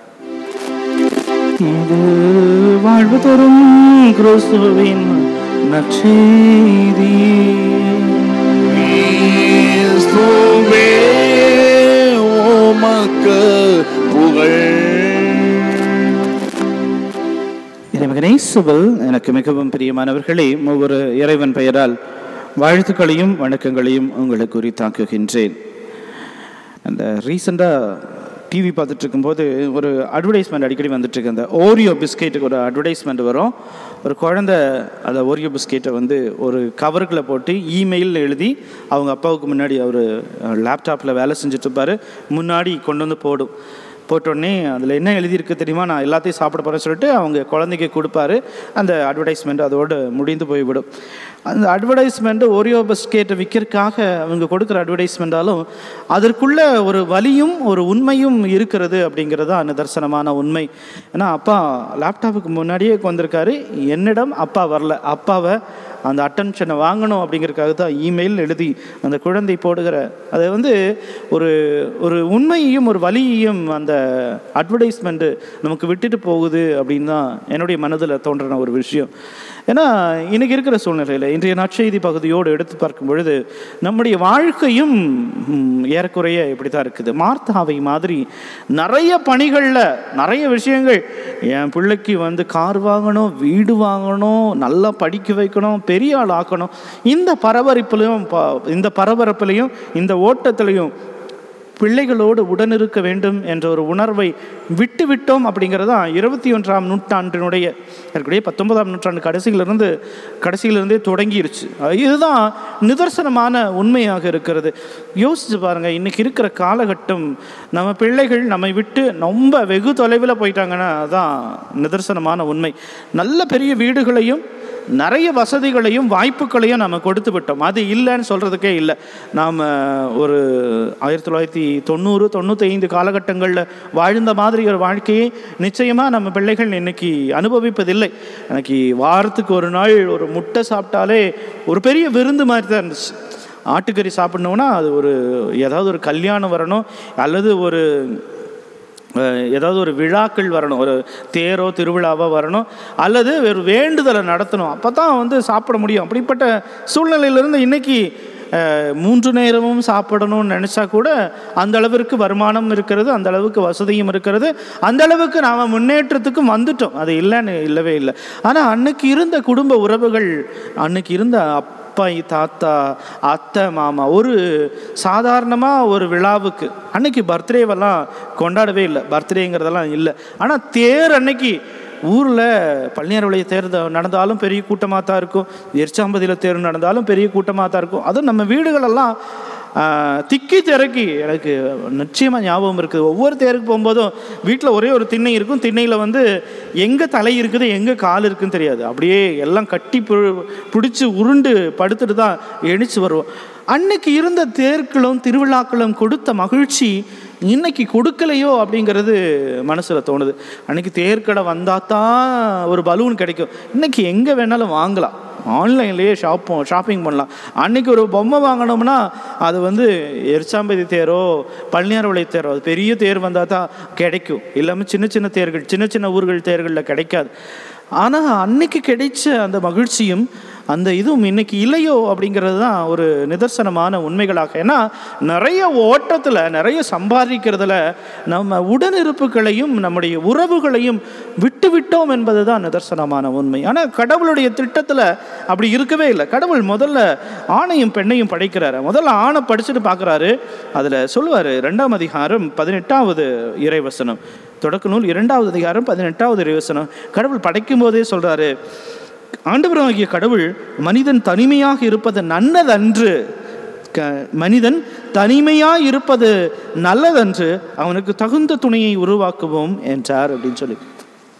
இது வாழ்வு தரும் கிறிஸ்துவின் நற்செய்தி
கிறிஸ்துவே உமக்கு புகழ்
இறைமகனே சுபல் எனக்கு மிகவும் பிரியமானவர்களே ஒவ்வொரு இறைவன் பெயரால் வாழ்த்துக்களையும் வணக்கங்களையும் உங்களுக்கு உரித்தாக்குகின்றேன் அந்த ரீசெண்டாக டிவி பார்த்துட்டு இருக்கும்போது ஒரு அட்வர்டைஸ்மெண்ட் அடிக்கடி வந்துட்டு இருக்கு அந்த ஓரியோ பிஸ்கெட்டுக்கு ஒரு அட்வர்டைஸ்மெண்ட் வரும் ஒரு குழந்தை அந்த ஓரியோ பிஸ்கெட்டை வந்து ஒரு கவருக்குள்ள போட்டு இமெயில் எழுதி அவங்க அப்பாவுக்கு முன்னாடி அவர் லேப்டாப்பில் வேலை செஞ்சுட்டு இருப்பாரு முன்னாடி கொண்டு வந்து போடும் போட்டோடனே அதில் என்ன எழுதியிருக்கு தெரியுமா நான் எல்லாத்தையும் சாப்பிட போகிறேன்னு சொல்லிட்டு அவங்க குழந்தைக்கு கொடுப்பாரு அந்த அட்வர்டைஸ்மெண்ட் அதோடு முடிந்து போய்விடும் அந்த அட்வர்டைஸ்மெண்ட் ஒரியோ பிஸ்கெட்டை விற்கிறதுக்காக அவங்க கொடுக்குற அட்வர்டைஸ்மெண்டாலும் அதற்குள்ள ஒரு வலியும் ஒரு உண்மையும் இருக்கிறது அப்படிங்கிறது தான் நிதர்சனமான உண்மை ஏன்னா அப்பா லேப்டாப்புக்கு முன்னாடியே வந்திருக்காரு என்னிடம் அப்பா வரல அப்பாவை அந்த அட்டென்ஷனை வாங்கணும் அப்படிங்கிறதுக்காக தான் இமெயில் எழுதி அந்த குழந்தை போடுகிற அதை வந்து ஒரு ஒரு உண்மையையும் ஒரு வலியையும் அந்த அட்வர்டைஸ்மெண்ட்டு நமக்கு விட்டுட்டு போகுது அப்படின்னு தான் என்னுடைய மனதில் தோன்றின ஒரு விஷயம் ஏன்னா இன்னைக்கு இருக்கிற சூழ்நிலையில் இன்றைய நற்செய்தி பகுதியோடு எடுத்து பார்க்கும் பொழுது நம்முடைய வாழ்க்கையும் ம், ஏறக்குறைய இப்படி தான் இருக்குது மார்த்தாவை மாதிரி நிறைய பணிகளில் நிறைய விஷயங்கள் என் பிள்ளைக்கு வந்து கார் வாங்கணும் வீடு வாங்கணும் நல்லா படிக்க வைக்கணும் பெரிய ஆள் ஆக்கணும் இந்த பரபரப்புலையும் ப- இந்த பரபரப்புலையும் இந்த ஓட்டத்திலையும் பிள்ளைகளோடு உடனிருக்க வேண்டும் என்ற ஒரு உணர்வை விட்டு விட்டோம் அப்படிங்கிறது தான் இருபத்தி ஒன்றாம் நூற்றாண்டினுடைய இருக்கக்கூடிய பத்தொன்பதாம் நூற்றாண்டு கடைசியிலிருந்து கடைசியிலிருந்தே தொடங்கிருச்சு இதுதான் நிதர்சனமான உண்மையாக இருக்கிறது யோசிச்சு பாருங்க இன்னைக்கு இருக்கிற காலகட்டம் நம்ம பிள்ளைகள் நம்மை விட்டு ரொம்ப வெகு தொலைவில் போயிட்டாங்கன்னா அதான் நிதர்சனமான உண்மை நல்ல பெரிய வீடுகளையும் நிறைய வசதிகளையும் வாய்ப்புகளையும் நம்ம கொடுத்து விட்டோம் அது இல்லைன்னு சொல்கிறதுக்கே இல்லை நாம் ஒரு ஆயிரத்தி தொள்ளாயிரத்தி தொண்ணூறு தொண்ணூற்றி ஐந்து காலகட்டங்களில் வாழ்ந்த மாதிரி ஒரு வாழ்க்கையை நிச்சயமாக நம்ம பிள்ளைகள் இன்னைக்கு அனுபவிப்பதில்லை எனக்கு வாரத்துக்கு ஒரு நாள் ஒரு முட்டை சாப்பிட்டாலே ஒரு பெரிய விருந்து மாதிரி தான் இருந்துச்சு ஆட்டுக்கறி சாப்பிட்ணுன்னா அது ஒரு ஏதாவது ஒரு கல்யாணம் வரணும் அல்லது ஒரு அஹ், ஏதாவது ஒரு விழாக்கள் வரணும் ஒரு தேரோ திருவிழாவோ வரணும் அல்லது ஒரு வேண்டுதலை நடத்தணும் அப்போ தான் வந்து சாப்பிட முடியும் அப்படிப்பட்ட சூழ்நிலையிலிருந்து இன்னைக்கு அஹ், மூன்று நேரமும் சாப்பிடணும்னு நினச்சா கூட அந்த அளவிற்கு வருமானம் இருக்கிறது அந்த அளவுக்கு வசதியும் இருக்கிறது அந்த அளவுக்கு நாம் முன்னேற்றத்துக்கும் வந்துட்டோம் அது இல்லைன்னு இல்லவே இல்லை ஆனால் அன்னைக்கு இருந்த குடும்ப உறவுகள் அன்னைக்கு இருந்த அப் அப்பா தாத்தா அத்தை மாமா ஒரு சாதாரணமாக ஒரு விழாவுக்கு அன்னைக்கு பர்த்டேவெல்லாம் கொண்டாடவே இல்லை பர்த்டேங்கிறதெல்லாம் இல்லை ஆனால் தேர் அன்னைக்கு ஊரில் பழனியார் விளைய தேர் த- நடந்தாலும் பெரிய கூட்டமாக தான் இருக்கும் எர்ச்சாம்பதியில் தேர் நடந்தாலும் பெரிய கூட்டமாக தான் இருக்கும் அதுவும் நம்ம வீடுகளெல்லாம் ஆஹ், திக்கி திறக்கி எனக்கு நிச்சயமாக ஞாபகம் இருக்குது ஒவ்வொரு தேருக்கு போகும்போதும் வீட்டில் ஒரே ஒரு திண்ணை இருக்கும் திண்ணையில் வந்து எங்கே தலை இருக்குது எங்கே கால் இருக்குன்னு தெரியாது அப்படியே எல்லாம் கட்டி பு- பிடிச்சி உருண்டு படுத்துட்டு தான் எணிச்சு வருவோம் அன்னைக்கு இருந்த தேர்களும் திருவிழாக்களும் கொடுத்த மகிழ்ச்சி இன்னைக்கு கொடுக்கலையோ அப்படிங்கிறது மனசில் தோணுது அன்னைக்கு தேர்க்கடை வந்தால் தான் ஒரு பலூன் கிடைக்கும் இன்னைக்கு எங்கே வேணாலும் வாங்கலாம் ஆன்லைன்லேயே ஷாப்போ ஷாப்பிங் பண்ணலாம் அன்னைக்கு ஒரு பொம்மை வாங்கினோம்னா அது வந்து எரிச்சாம்பதி தேரோ பழனியார் விளை தேரோ அது பெரிய தேர் வந்தால் தான் கிடைக்கும் இல்லாமல் சின்ன சின்ன தேர்கள் சின்ன சின்ன ஊர்கள் தேர்களில் கிடைக்காது ஆனால் அன்னைக்கு கிடைச்ச அந்த மகிழ்ச்சியும் அந்த இதுவும் இன்னைக்கு இல்லையோ அப்படிங்கிறது தான் ஒரு நிதர்சனமான உண்மைகளாக ஏன்னா நிறைய ஓட்டத்தில் நிறைய சம்பாதிக்கிறதுல நம்ம உடனிருப்புகளையும் நம்முடைய உறவுகளையும் விட்டு விட்டோம் என்பது தான் நிதர்சனமான உண்மை ஆனால் கடவுளுடைய திட்டத்தில் அப்படி இருக்கவே இல்லை கடவுள் முதல்ல ஆணையும் பெண்ணையும் படைக்கிறாரு முதல்ல ஆணை படிச்சுட்டு பார்க்குறாரு அதில் சொல்லுவார் ரெண்டாம் அதிகாரம் பதினெட்டாவது இறைவசனம் தொடக்க நூல் இரண்டாவது அதிகாரம் பதினெட்டாவது இறைவசனம் கடவுள் படைக்கும் போதே சொல்கிறாரு ஆண்டவராகிய கடவுள் மனிதன் தனிமையாக இருப்பது நல்லதன்று க மனிதன் தனிமையாக இருப்பது நல்லதன்று அவனுக்கு தகுந்த துணையை உருவாக்குவோம் என்றார் அப்படின்னு சொல்லி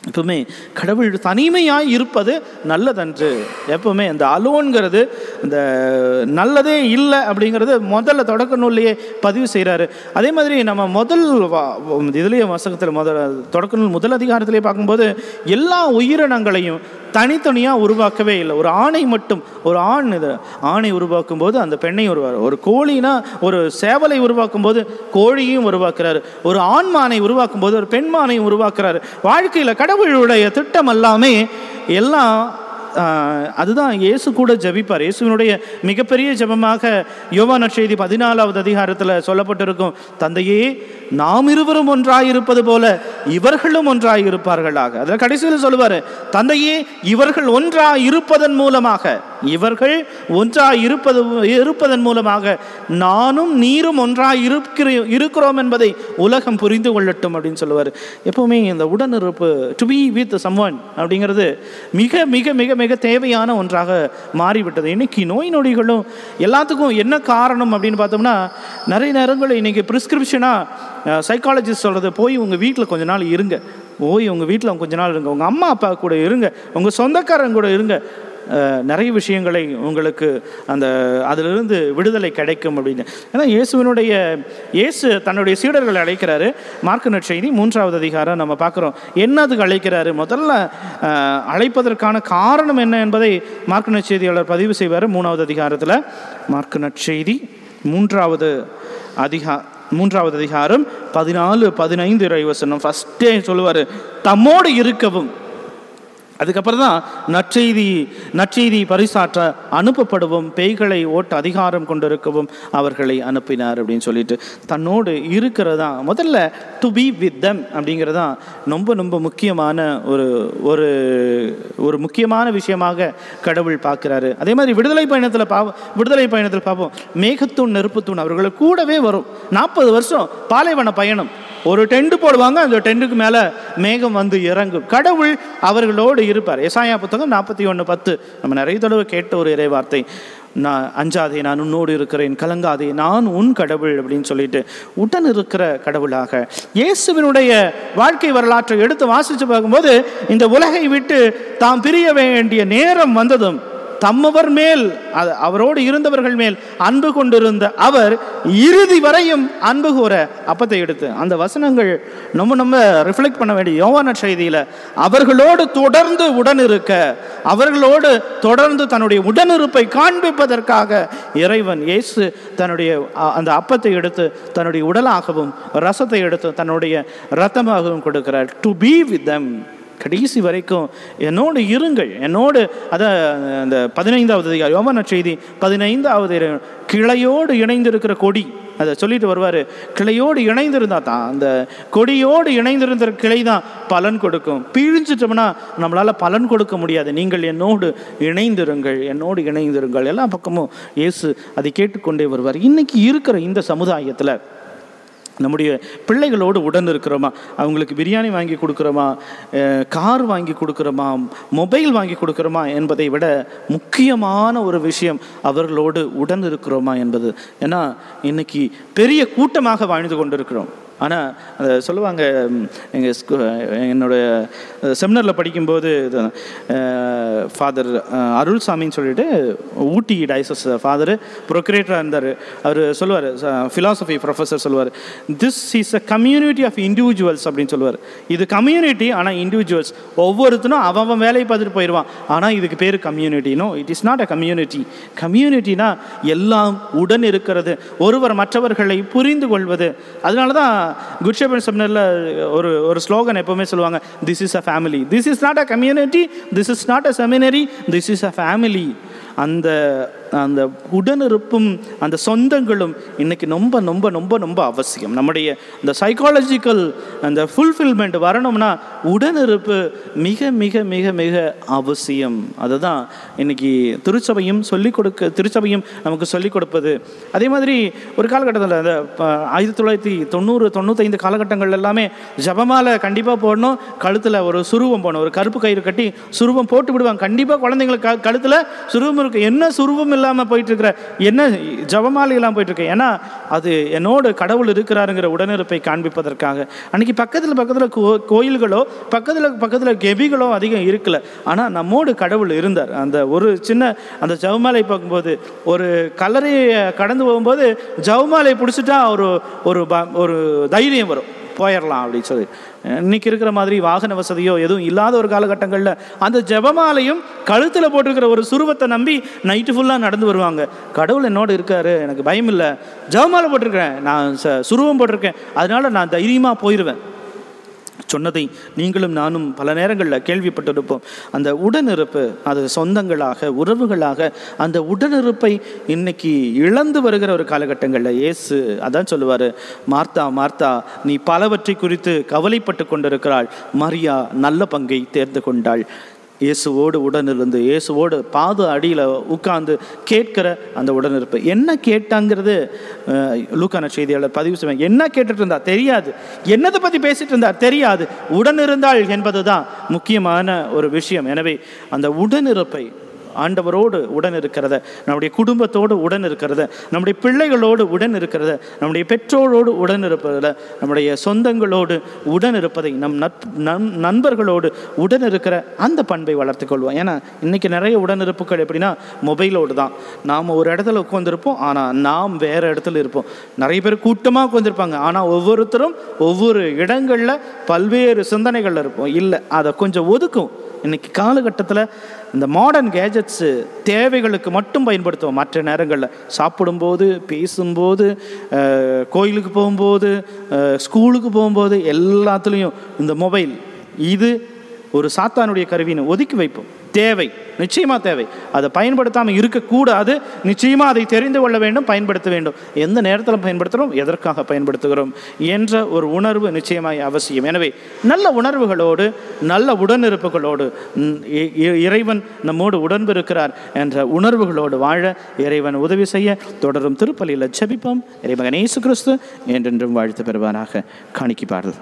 எப்பவுமே கடவுள் தனிமையாய் இருப்பது நல்லதன்று எப்பவுமே இந்த அலோன்கிறது இந்த நல்லதே இல்லை அப்படிங்கிறது முதல்ல தொடக்க நூல்லையே பதிவு செய்கிறாரு அதே மாதிரி நம்ம முதல் வா- இதுலேயே வசகத்தில் முதல் தொடக்க நூல் முதல் அதிகாரத்திலே பார்க்கும்போது எல்லா உயிரினங்களையும் தனித்தனியாக உருவாக்கவே இல்லை ஒரு ஆணை மட்டும் ஒரு ஆண் இது ஆணை உருவாக்கும் போது அந்த பெண்ணை உருவா ஒரு கோழினா ஒரு சேவலை உருவாக்கும் போது கோழியும் உருவாக்குறாரு ஒரு ஆண்மானை உருவாக்கும் போது ஒரு பெண்மானை உருவாக்குறாரு வாழ்க்கையில் கடவுளுடைய திட்டம் எல்லாமே எல்லாம் ஆஹ், அதுதான் இயேசு கூட ஜெபிப்பார் இயேசுவினுடைய மிகப்பெரிய ஜெபமாக யோவான செய்தி பதினாலாவது அதிகாரத்தில் சொல்லப்பட்டிருக்கும் தந்தையே நாம் இருவரும் ஒன்றாயிருப்பது போல இவர்களும் ஒன்றாயிருப்பார்களாக அதில் கடைசியில் சொல்லுவார் தந்தையே இவர்கள் ஒன்றாய் இருப்பதன் மூலமாக இவர்கள் ஒன்றாய் இருப்பது இருப்பதன் மூலமாக நானும் நீரும் ஒன்றாய் இருக்கிற இருக்கிறோம் என்பதை உலகம் புரிந்து கொள்ளட்டும் அப்படின்னு சொல்லுவார் எப்பவுமே இந்த உடனிருப்பு டு பி வித் சம்வன் அப்படிங்கிறது மிக மிக மிக மிக தேவையான ஒன்றாக மாறிவிட்டது இன்னைக்கு நோய் நொடிகளும் எல்லாத்துக்கும் என்ன காரணம் அப்படின்னு பார்த்தோம்னா நிறைய நேரங்கள் இன்னைக்கு ப்ரிஸ்கிரிப்ஷனாக சைக்காலஜிஸ்ட் சொல்கிறது போய் உங்கள் வீட்டில் கொஞ்ச நாள் இருங்க போய் உங்கள் வீட்டில் கொஞ்ச நாள் இருங்க உங்கள் அம்மா அப்பா கூட இருங்க உங்கள் சொந்தக்காரங்க கூட இருங்க அஹ், நிறைய விஷயங்களை உங்களுக்கு அந்த அதிலிருந்து விடுதலை கிடைக்கும் அப்படின்னு ஏன்னா இயேசுவினுடைய இயேசு தன்னுடைய சீடர்களை அழைக்கிறாரு மார்க்கு நற்செய்தி மூன்றாவது அதிகாரம் நம்ம பார்க்குறோம் என்னதுக்கு அழைக்கிறாரு முதல்ல அஹ், அழைப்பதற்கான காரணம் என்ன என்பதை மார்க்கு நற்செய்தியாளர் பதிவு செய்வார் மூணாவது அதிகாரத்தில் மார்க்கு நற்செய்தி மூன்றாவது அதிகா மூன்றாவது அதிகாரம் பதினாலு பதினைந்து இறைவசனம் ஃபஸ்ட்டே சொல்லுவார் தம்மோடு இருக்கவும் அதுக்கப்புறம் தான் நற்செய்தி நற்செய்தி பரிசாற்ற அனுப்பப்படுவோம் பேய்களை ஓட்ட அதிகாரம் கொண்டிருக்கவும் அவர்களை அனுப்பினார் அப்படின்னு சொல்லிட்டு தன்னோடு இருக்கிறதா முதல்ல டு பி வித் தம் அப்படிங்கிறது தான் ரொம்ப ரொம்ப முக்கியமான ஒரு ஒரு ஒரு முக்கியமான விஷயமாக கடவுள் பார்க்குறாரு அதே மாதிரி விடுதலை பயணத்தில் பா விடுதலை பயணத்தில் பார்ப்போம் மேகத்தூண் நெருப்புத்தூண் அவர்களை கூடவே வரும் நாற்பது வருஷம் பாலைவன பயணம் ஒரு டென்ட் போடுவாங்க அந்த டென்ட்டுக்கு மேலே மேகம் வந்து இறங்கும் கடவுள் அவர்களோடு இருப்பார் எசாயா புத்தகம் நாற்பத்தி ஒன்று பத்து நம்ம நிறைய தடவை கேட்ட ஒரு இறை வார்த்தை நான் அஞ்சாதே நான் உன்னோடு இருக்கிறேன் கலங்காதே நான் உன் கடவுள் அப்படின்னு சொல்லிட்டு உடன் இருக்கிற கடவுளாக இயேசுவினுடைய வாழ்க்கை வரலாற்றை எடுத்து வாசித்து பார்க்கும்போது இந்த உலகை விட்டு தாம் பிரிய வேண்டிய நேரம் வந்ததும் தம்மவர் மேல் அது அவரோடு இருந்தவர்கள் மேல் அன்பு கொண்டிருந்த அவர் இறுதி வரையும் அன்பு கூற அப்பத்தை எடுத்து அந்த வசனங்கள் நம்ம நம்ம ரிஃப்ளெக்ட் பண்ண வேண்டிய யோவான செய்தியில் அவர்களோடு தொடர்ந்து உடன் இருக்க அவர்களோடு தொடர்ந்து தன்னுடைய உடனிருப்பை காண்பிப்பதற்காக இறைவன் இயேசு தன்னுடைய அ, அந்த அப்பத்தை எடுத்து தன்னுடைய உடலாகவும் ரசத்தை எடுத்து தன்னுடைய ரத்தமாகவும் கொடுக்கிறார் டு பி வித் தம் கடைசி வரைக்கும் என்னோடு இருங்கள் என்னோடு அதை அந்த பதினைந்தாவது அதிகாரம் யோவான செய்தி பதினைந்தாவது இறை- கிளையோடு இணைந்திருக்கிற கொடி அதை சொல்லிட்டு வருவார் கிளையோடு இணைந்திருந்தா தான் அந்த கொடியோடு இணைந்திருந்த கிளை தான் பலன் கொடுக்கும் பிழிஞ்சிட்டோம்னா நம்மளால் பலன் கொடுக்க முடியாது நீங்கள் என்னோடு இணைந்திருங்கள் என்னோடு இணைந்திருங்கள் எல்லா பக்கமும் இயேசு அதை கேட்டுக்கொண்டே வருவார் இன்னைக்கு இருக்கிற இந்த சமுதாயத்தில் நம்முடைய பிள்ளைகளோடு உடன் இருக்கிறோமா அவங்களுக்கு பிரியாணி வாங்கி கொடுக்குறோமா அஹ், கார் வாங்கி கொடுக்குறோமா மொபைல் வாங்கி கொடுக்குறோமா என்பதை விட முக்கியமான ஒரு விஷயம் அவர்களோடு உடன் இருக்கிறோமா என்பது ஏன்னா இன்னைக்கு பெரிய கூட்டமாக வாழ்ந்து கொண்டிருக்கிறோம் ஆனால் அதை சொல்லுவாங்க எங்கள் ஸ்கூ என்னோட செமினரில் படிக்கும்போது ஃபாதர் அருள்சாமின்னு சொல்லிட்டு ஊட்டி டைசஸ் ஃபாதர் ப்ரொக்ரேட்டராக இருந்தார் அவர் சொல்லுவார் ஃபிலாசபி ப்ரொஃபஸர் சொல்லுவார் this is a community of individuals அப்படின்னு சொல்லுவார் இது கம்யூனிட்டி ஆனால் இண்டிவிஜுவல்ஸ் ஒவ்வொருத்தனும் அவன் அவன் வேலையை பார்த்துட்டு போயிடுவான் ஆனால் இதுக்கு பேர் community no it is not a community கம்யூனிட்டினா எல்லாம் உடன் இருக்கிறது ஒருவர் மற்றவர்களை புரிந்து கொள்வது அதனால தான் குட் ஷெப்பர்ட் செமினரில் ஒரு ஒரு ஸ்லோகன் எப்பவுமே சொல்லுவாங்க this is a family this is not a community this is not a seminary this is a family அந்த அந்த உடனிருப்பும் அந்த சொந்தங்களும் இன்னைக்கு ரொம்ப ரொம்ப ரொம்ப ரொம்ப அவசியம் நம்முடைய இந்த சைக்காலஜிக்கல் அந்த ஃபுல்ஃபில்மெண்ட் வரணும்னா உடனிருப்பு மிக மிக மிக மிக அவசியம் அதுதான் இன்னைக்கு திருச்சபையும் சொல்லிக் கொடுக்க திருச்சபையும் நமக்கு சொல்லிக் கொடுப்பது அதே மாதிரி ஒரு காலகட்டத்தில் அந்த ப- ஆயிரத்தி தொள்ளாயிரத்தி தொண்ணூறு தொண்ணூத்தைந்து காலகட்டங்கள் எல்லாமே ஜபமாலை கண்டிப்பாக போடணும் கழுத்தில் ஒரு சுருவம் போடணும் ஒரு கருப்பு கயிறு கட்டி சுருவம் போட்டு விடுவாங்க கண்டிப்பாக குழந்தைங்களுக்கு க கழுத்தில் சுருவம் இருக்கு என்ன சுருவம் இல்லாமல் போயிட்டு இருக்கிற என்ன ஜபமாலையெல்லாம் போயிட்டு இருக்கேன் ஏன்னா அது என்னோட கடவுள் இருக்கிறாருங்கிற உடனிருப்பை காண்பிப்பதற்காக அன்னைக்கு பக்கத்தில் பக்கத்தில் கோ கோயில்களோ பக்கத்தில் பக்கத்தில் கெபிகளோ அதிகம் இருக்கல ஆனால் நம்மோடு கடவுள் இருந்தார் அந்த ஒரு சின்ன அந்த ஜவமாலை பார்க்கும்போது ஒரு கல்லறையை கடந்து போகும்போது ஜவமாலை பிடிச்சிட்டா ஒரு ஒரு ப- ஒரு தைரியம் வரும் போயிடலாம் அப்படின்னு சொல்லி இன்னைக்கு இருக்கிற மாதிரி வாகன வசதியோ எதுவும் இல்லாத ஒரு காலகட்டங்களில் அந்த ஜெபமாலையும் கழுத்தில் போட்டிருக்கிற ஒரு சுருவத்தை நம்பி நைட்டு ஃபுல்லாக நடந்து வருவாங்க கடவுள் என்னோட இருக்காரு எனக்கு பயம் இல்லை ஜெபமாலை போட்டிருக்கிறேன் நான் ச சுருவம் போட்டிருக்கேன் அதனால நான் தைரியமாக போயிடுவேன் சொன்னதை நீங்களும் நானும் பல நேரங்களில் கேள்விப்பட்டிருப்போம் அந்த உடனிருப்பு அது சொந்தங்களாக உறவுகளாக அந்த உடனிருப்பை இன்னைக்கு இழந்து வருகிற ஒரு காலகட்டங்களில் இயேசு அதான் சொல்லுவார் மார்த்தா மார்த்தா நீ பலவற்றை குறித்து கவலைப்பட்டு கொண்டிருக்கிறாள் மரியா நல்ல பங்கை தேர்ந்து கொண்டாள் இயேசுவோடு உடனிருந்து இயேசுவோடு பாத அடியில் உட்கார்ந்து கேட்கிற அந்த உடனிருப்பு என்ன கேட்டாங்கிறது அஹ், லூக்கான செய்தியாளர் பதிவு செய்வாங்க என்ன கேட்டுட்டு இருந்தா தெரியாது என்னதை பற்றி பேசிட்டு இருந்தார் தெரியாது உடனிருந்தாள் என்பதுதான் முக்கியமான ஒரு விஷயம் எனவே அந்த உடனிருப்பை ஆண்டவரோடு உடன் இருக்கிறத நம்முடைய குடும்பத்தோடு உடன் இருக்கிறத நம்முடைய பிள்ளைகளோடு உடன் இருக்கிறத நம்முடைய பெற்றோரோடு உடன் இருப்பதில் நம்முடைய சொந்தங்களோடு உடன் இருப்பதை நம் நட்பு நம் நண்பர்களோடு உடன் இருக்கிற அந்த பண்பை வளர்த்துக் கொள்வோம் ஏன்னா இன்னைக்கு நிறைய உடனிருப்புகள் எப்படின்னா மொபைலோடு தான் நாம் ஒரு இடத்துல உட்காந்துருப்போம் ஆனால் நாம் வேற இடத்துல இருப்போம் நிறைய பேர் கூட்டமாக உட்காந்துருப்பாங்க ஆனால் ஒவ்வொருத்தரும் ஒவ்வொரு இடங்களில் பல்வேறு சிந்தனைகளில் இருப்போம் இல்லை அதை கொஞ்சம் ஒதுக்கும் இன்னைக்கு காலகட்டத்தில் இந்த மாடர்ன் கேஜெட்ஸு தேவைகளுக்கு மட்டும் பயன்படுத்துவோம் மற்ற நேரங்களில் சாப்பிடும்போது பேசும்போது அஹ், கோயிலுக்கு போகும்போது அஹ், ஸ்கூலுக்கு போகும்போது எல்லாத்துலேயும் இந்த மொபைல் இது ஒரு சாத்தானுடைய கருவின்னு ஒதுக்கி வைப்போம் தேவை நிச்சயமாக தேவை அதை பயன்படுத்தாமல் இருக்கக்கூடாது நிச்சயமாக அதை தெரிந்து கொள்ள வேண்டும் பயன்படுத்த வேண்டும் எந்த நேரத்தில் பயன்படுத்துகிறோம் எதற்காக பயன்படுத்துகிறோம் என்ற ஒரு உணர்வு நிச்சயமாய் அவசியம் எனவே நல்ல உணர்வுகளோடு நல்ல உடனிருப்புகளோடு ம், இ- இ- இறைவன் நம்மோடு உடன்பிருக்கிறார் என்ற உணர்வுகளோடு வாழ இறைவன் உதவி செய்ய தொடரும் திருப்பலியில் ஜெபிப்போம் இறைமகன் இயேசு கிறிஸ்து என்றென்றும் வாழ்த்து பெறுவாராக காணிக்கை பாடல்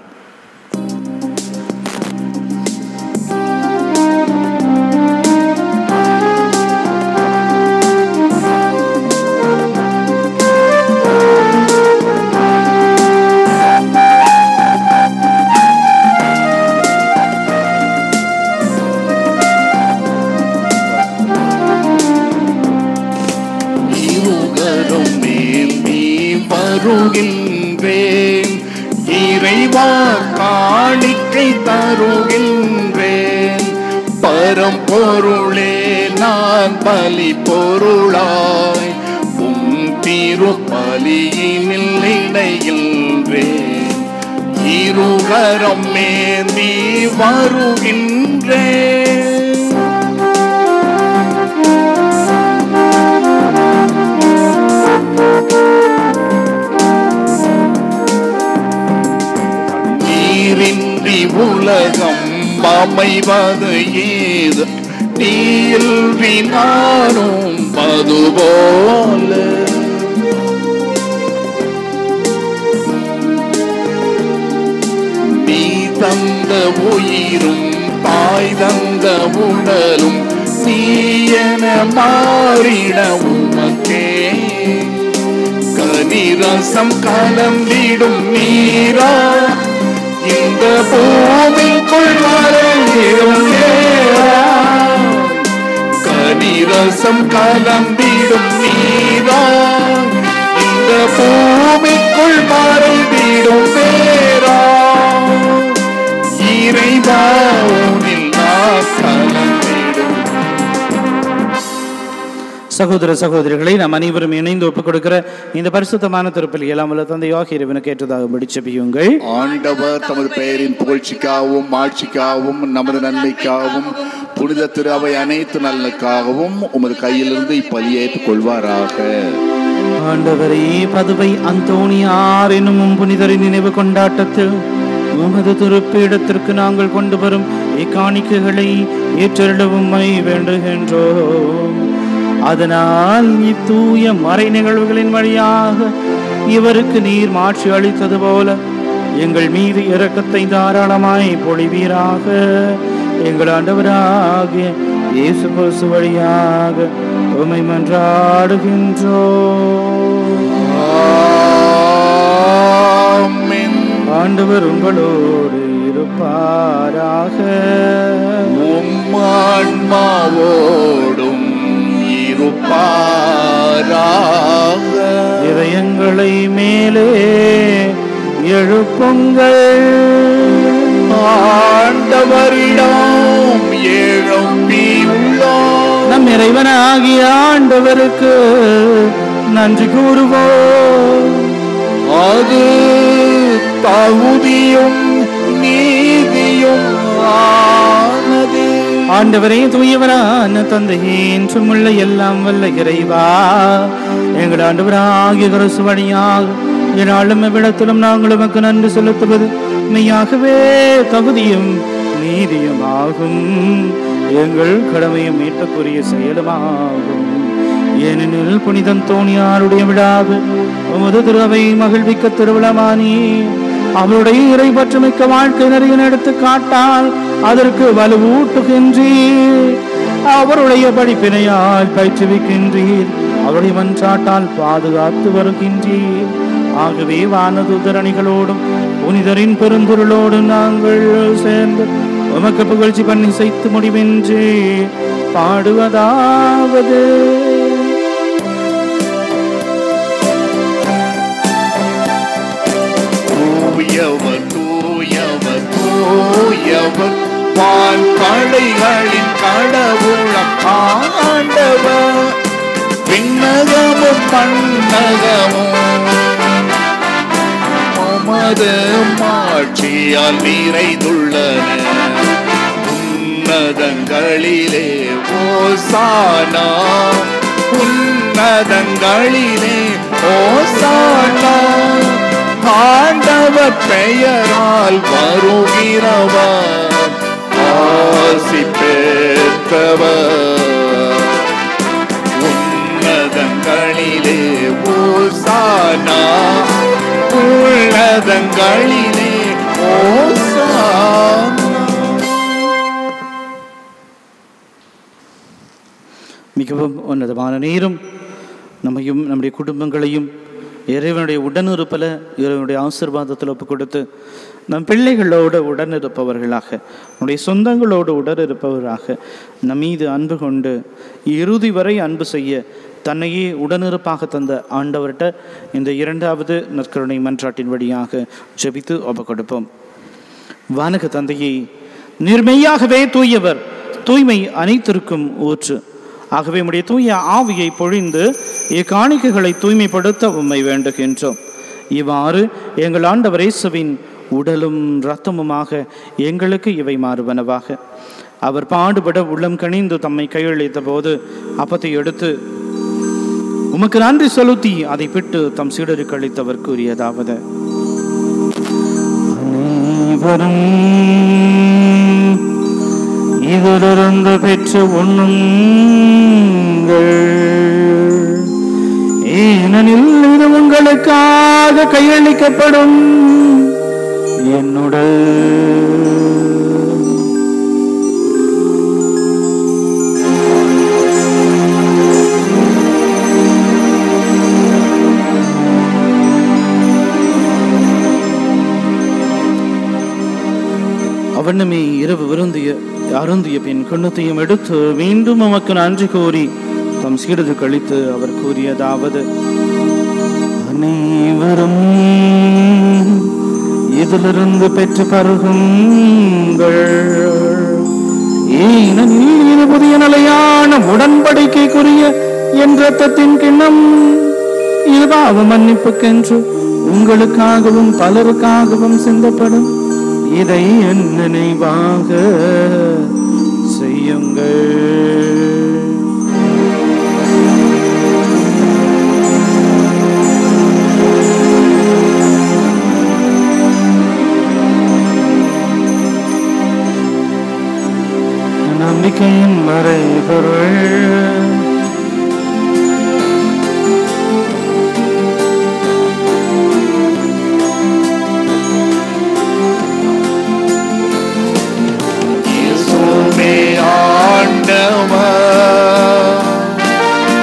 இருகரும் மேம்பி வருகின்றேன் இறைவா காணிக்கை தருகின்றேன் பரம்பொருளே நான் பலி பொருளாய் உம் திருப்பலியினில் இணைகின்றேன் இருகரம் மேந்தி வருகின்றேன் நீரின்றி உலகம் அமைவது ஏது நீயில்வி நானும் பதுபோல நீ தந்த உயிரும் தாய் தந்த உடலும் நீ என மாறிட உமக்கே கனிரசம் கலந்திடும் நீரா இந்த பூமிக்குள் மறைந்திடும் நேரா கனிரசம் கலந்திடும் நீரா இந்த பூமிக்குள் மறைந்திடும் நேரா இறைவா உனில் நான் கலந்திடும்
சகோதர சகோதரிகளை நாம் அனைவரும் இணைந்து ஒப்புக் கொடுக்கிற இந்த பரிசுத்தமான திருப்பலி எல்லாம் வல்ல தந்தை யோகி இறைவனுக்கு ஏற்றதாக முடிச்சபியுங்கள்
ஆண்டவர் தமது பெயரின் புகழ்ச்சிக்காகவும் ஆட்சிக்காகவும் நமது நன்மைக்காகவும் புனித திரு அவை அனைத்து நலனுக்காகவும் உமது கையிலிருந்து இப்பலியை ஏற்றுக் கொள்வாராக
ஆண்டவரே பதுவை அந்தோணியார் என்னும் உம் புனிதரின் நினைவு கொண்டாட்டத்தில் உமது திருப்பீடத்திற்கு நாங்கள் கொண்டு வரும் இக்காணிக்கைகளை ஏற்றெழுவும்மை வேண்டுகின்றோம் அதனால் இத்தூய மறை நிகழ்வுகளின் வழியாக இவருக்கு நீர் மாற்றி அளித்தது போல எங்கள் மீது இரக்கத்தை தாராளமாய் பொழிவீராக எங்கள் ஆண்டவராகிய இயேசு கிறிஸ்து வழியாக உமை மன்றாடுகின்றோ
ஆமென்.
ஆண்டவர் உங்களோடு இருப்பாராக
உம் ஆன்மாவோடும் இருப்பாராக
இதயங்களை மேலே எழுப்புங்கள்
ஆண்டவரிடம் எழுப்பியுள்ளோம்
நம் இறைவனாகிய ஆண்டவருக்கு நன்றி கூறுவோம்
அது தகுதியும் நீதியும் ஆனது
ஆண்டவரே தூயவரான தந்தையே என்றும் உள்ள எல்லாம் வல்ல இறைவா எங்கள் ஆண்டவராகிய கரசு வழியாக என்னாலும் எவ்விடத்திலும் நாங்கள் உமக்கு நன்றி செலுத்துவது மெய்யாகவே தகுதியும் நீதியும் ஆகும் எங்கள் கடமையும் மீட்புக்குரிய செயலுமாகும் ஏனெனில் புனிதம் தோணியாருடைய விழாவு உமது திருவை மகிழ்விக்க திருவிழமானி அவருடைய இறை பற்றுமிக்க வாழ்க்கை நிறைய எடுத்து காட்டால் அதற்கு வலுவூட்டுகின்றீர் அவருடைய படிப்பினையால் பயிற்றுவிக்கின்றீர் அவருடைய மன்றாட்டால் பாதுகாத்து வருகின்றீர் ஆகவே வானதுதரணிகளோடும் புனிதரின் பெரும்பொருளோடும் நாங்கள் சேர்ந்து உமக்கு புகழ்ச்சி பண்ணி செய்து முடிவென்று பாடுவதாவது
தூயவர் தூயவர் தூயவர் வான் படைகளின் கடவுளம் ஆண்டவர் விண்ணகமும் மண்ணகமும் உமது மாட்சியால் நிறைந்துள்ளன உன்னதங்களிலே ஓசானா உன்னதங்களிலே ஓசானா ஆண்டவர் பெயரால் வருகிறவர் ஆசி பெற்றவர் உன்னதங்களிலே ஓசானா உள்ளதங்களிலே ஓசானா
மிகவும் உன்னதமான நேரம் நம்மையும் நம்முடைய குடும்பங்களையும் இறைவனுடைய உடனிருப்பில் இறைவனுடைய ஆசீர்வாதத்தில் ஒப்பு கொடுத்து நம் பிள்ளைகளோடு உடனிருப்பவர்களாக நம்முடைய சொந்தங்களோடு உடனிருப்பவராக நம் மீது அன்பு கொண்டு இறுதி வரை அன்பு செய்ய தன்னையே உடனிருப்பாக தந்த ஆண்டவர்கிட்ட இந்த இரண்டாவது நற்கருணை மன்றாட்டின் வழியாக ஜெபித்து ஒப்பு கொடுப்போம் வானக தந்தையே நிர்மையாகவே தூயவர் தூய்மை அனைத்திற்கும் ஊற்று ஆகவே உம்முடைய தூய ஆவியை பொழிந்து இக்காணிக்கைகளை தூய்மைப்படுத்த உம்மை வேண்டுகின்றோம் இவ்வாறு எங்கள் ஆண்டவர் இயேசுவின் உடலும் இரத்தமுமாக எங்களுக்கு இவை மாறுவனவாக அவர் பாடுபட உள்ளம் கனிந்து தம்மை கையளித்த போது அப்பத்தை எடுத்து உமக்கு நன்றி செலுத்தி அதை பிட்டு தம் சீடருக்கு அளித்தவர் கூறியதாவது அனைவரும் இதிலிருந்து பெற்று உண்ணுங்கள் ஏனெனில் இது உங்களுக்காக கையளிக்கப்படும் என்னுடைய அவனுமே இரவு விருந்திய அருந்திய பின் கிண்ணத்தையும் எடுத்து மீண்டும் உமக்கு நன்றி கூறி தம் சீடது கழித்து அவர் கூறியதாவது அனைவரும் இதிலிருந்து பெற்று பருகுங்கள் ஏனெனில் இது புதிய நிலையான உடன்படிக்கைக்குரிய என் ரத்தத்தின் கிண்ணம் இது பாவ மன்னிப்புக்கென்று உங்களுக்காகவும் பலருக்காகவும் சிந்தப்படும் இதை என் நினைவாக செய்யுங்கள் நம்பிக்கையின் மறைபொருள்
இயேசுவே ஆண்டவர்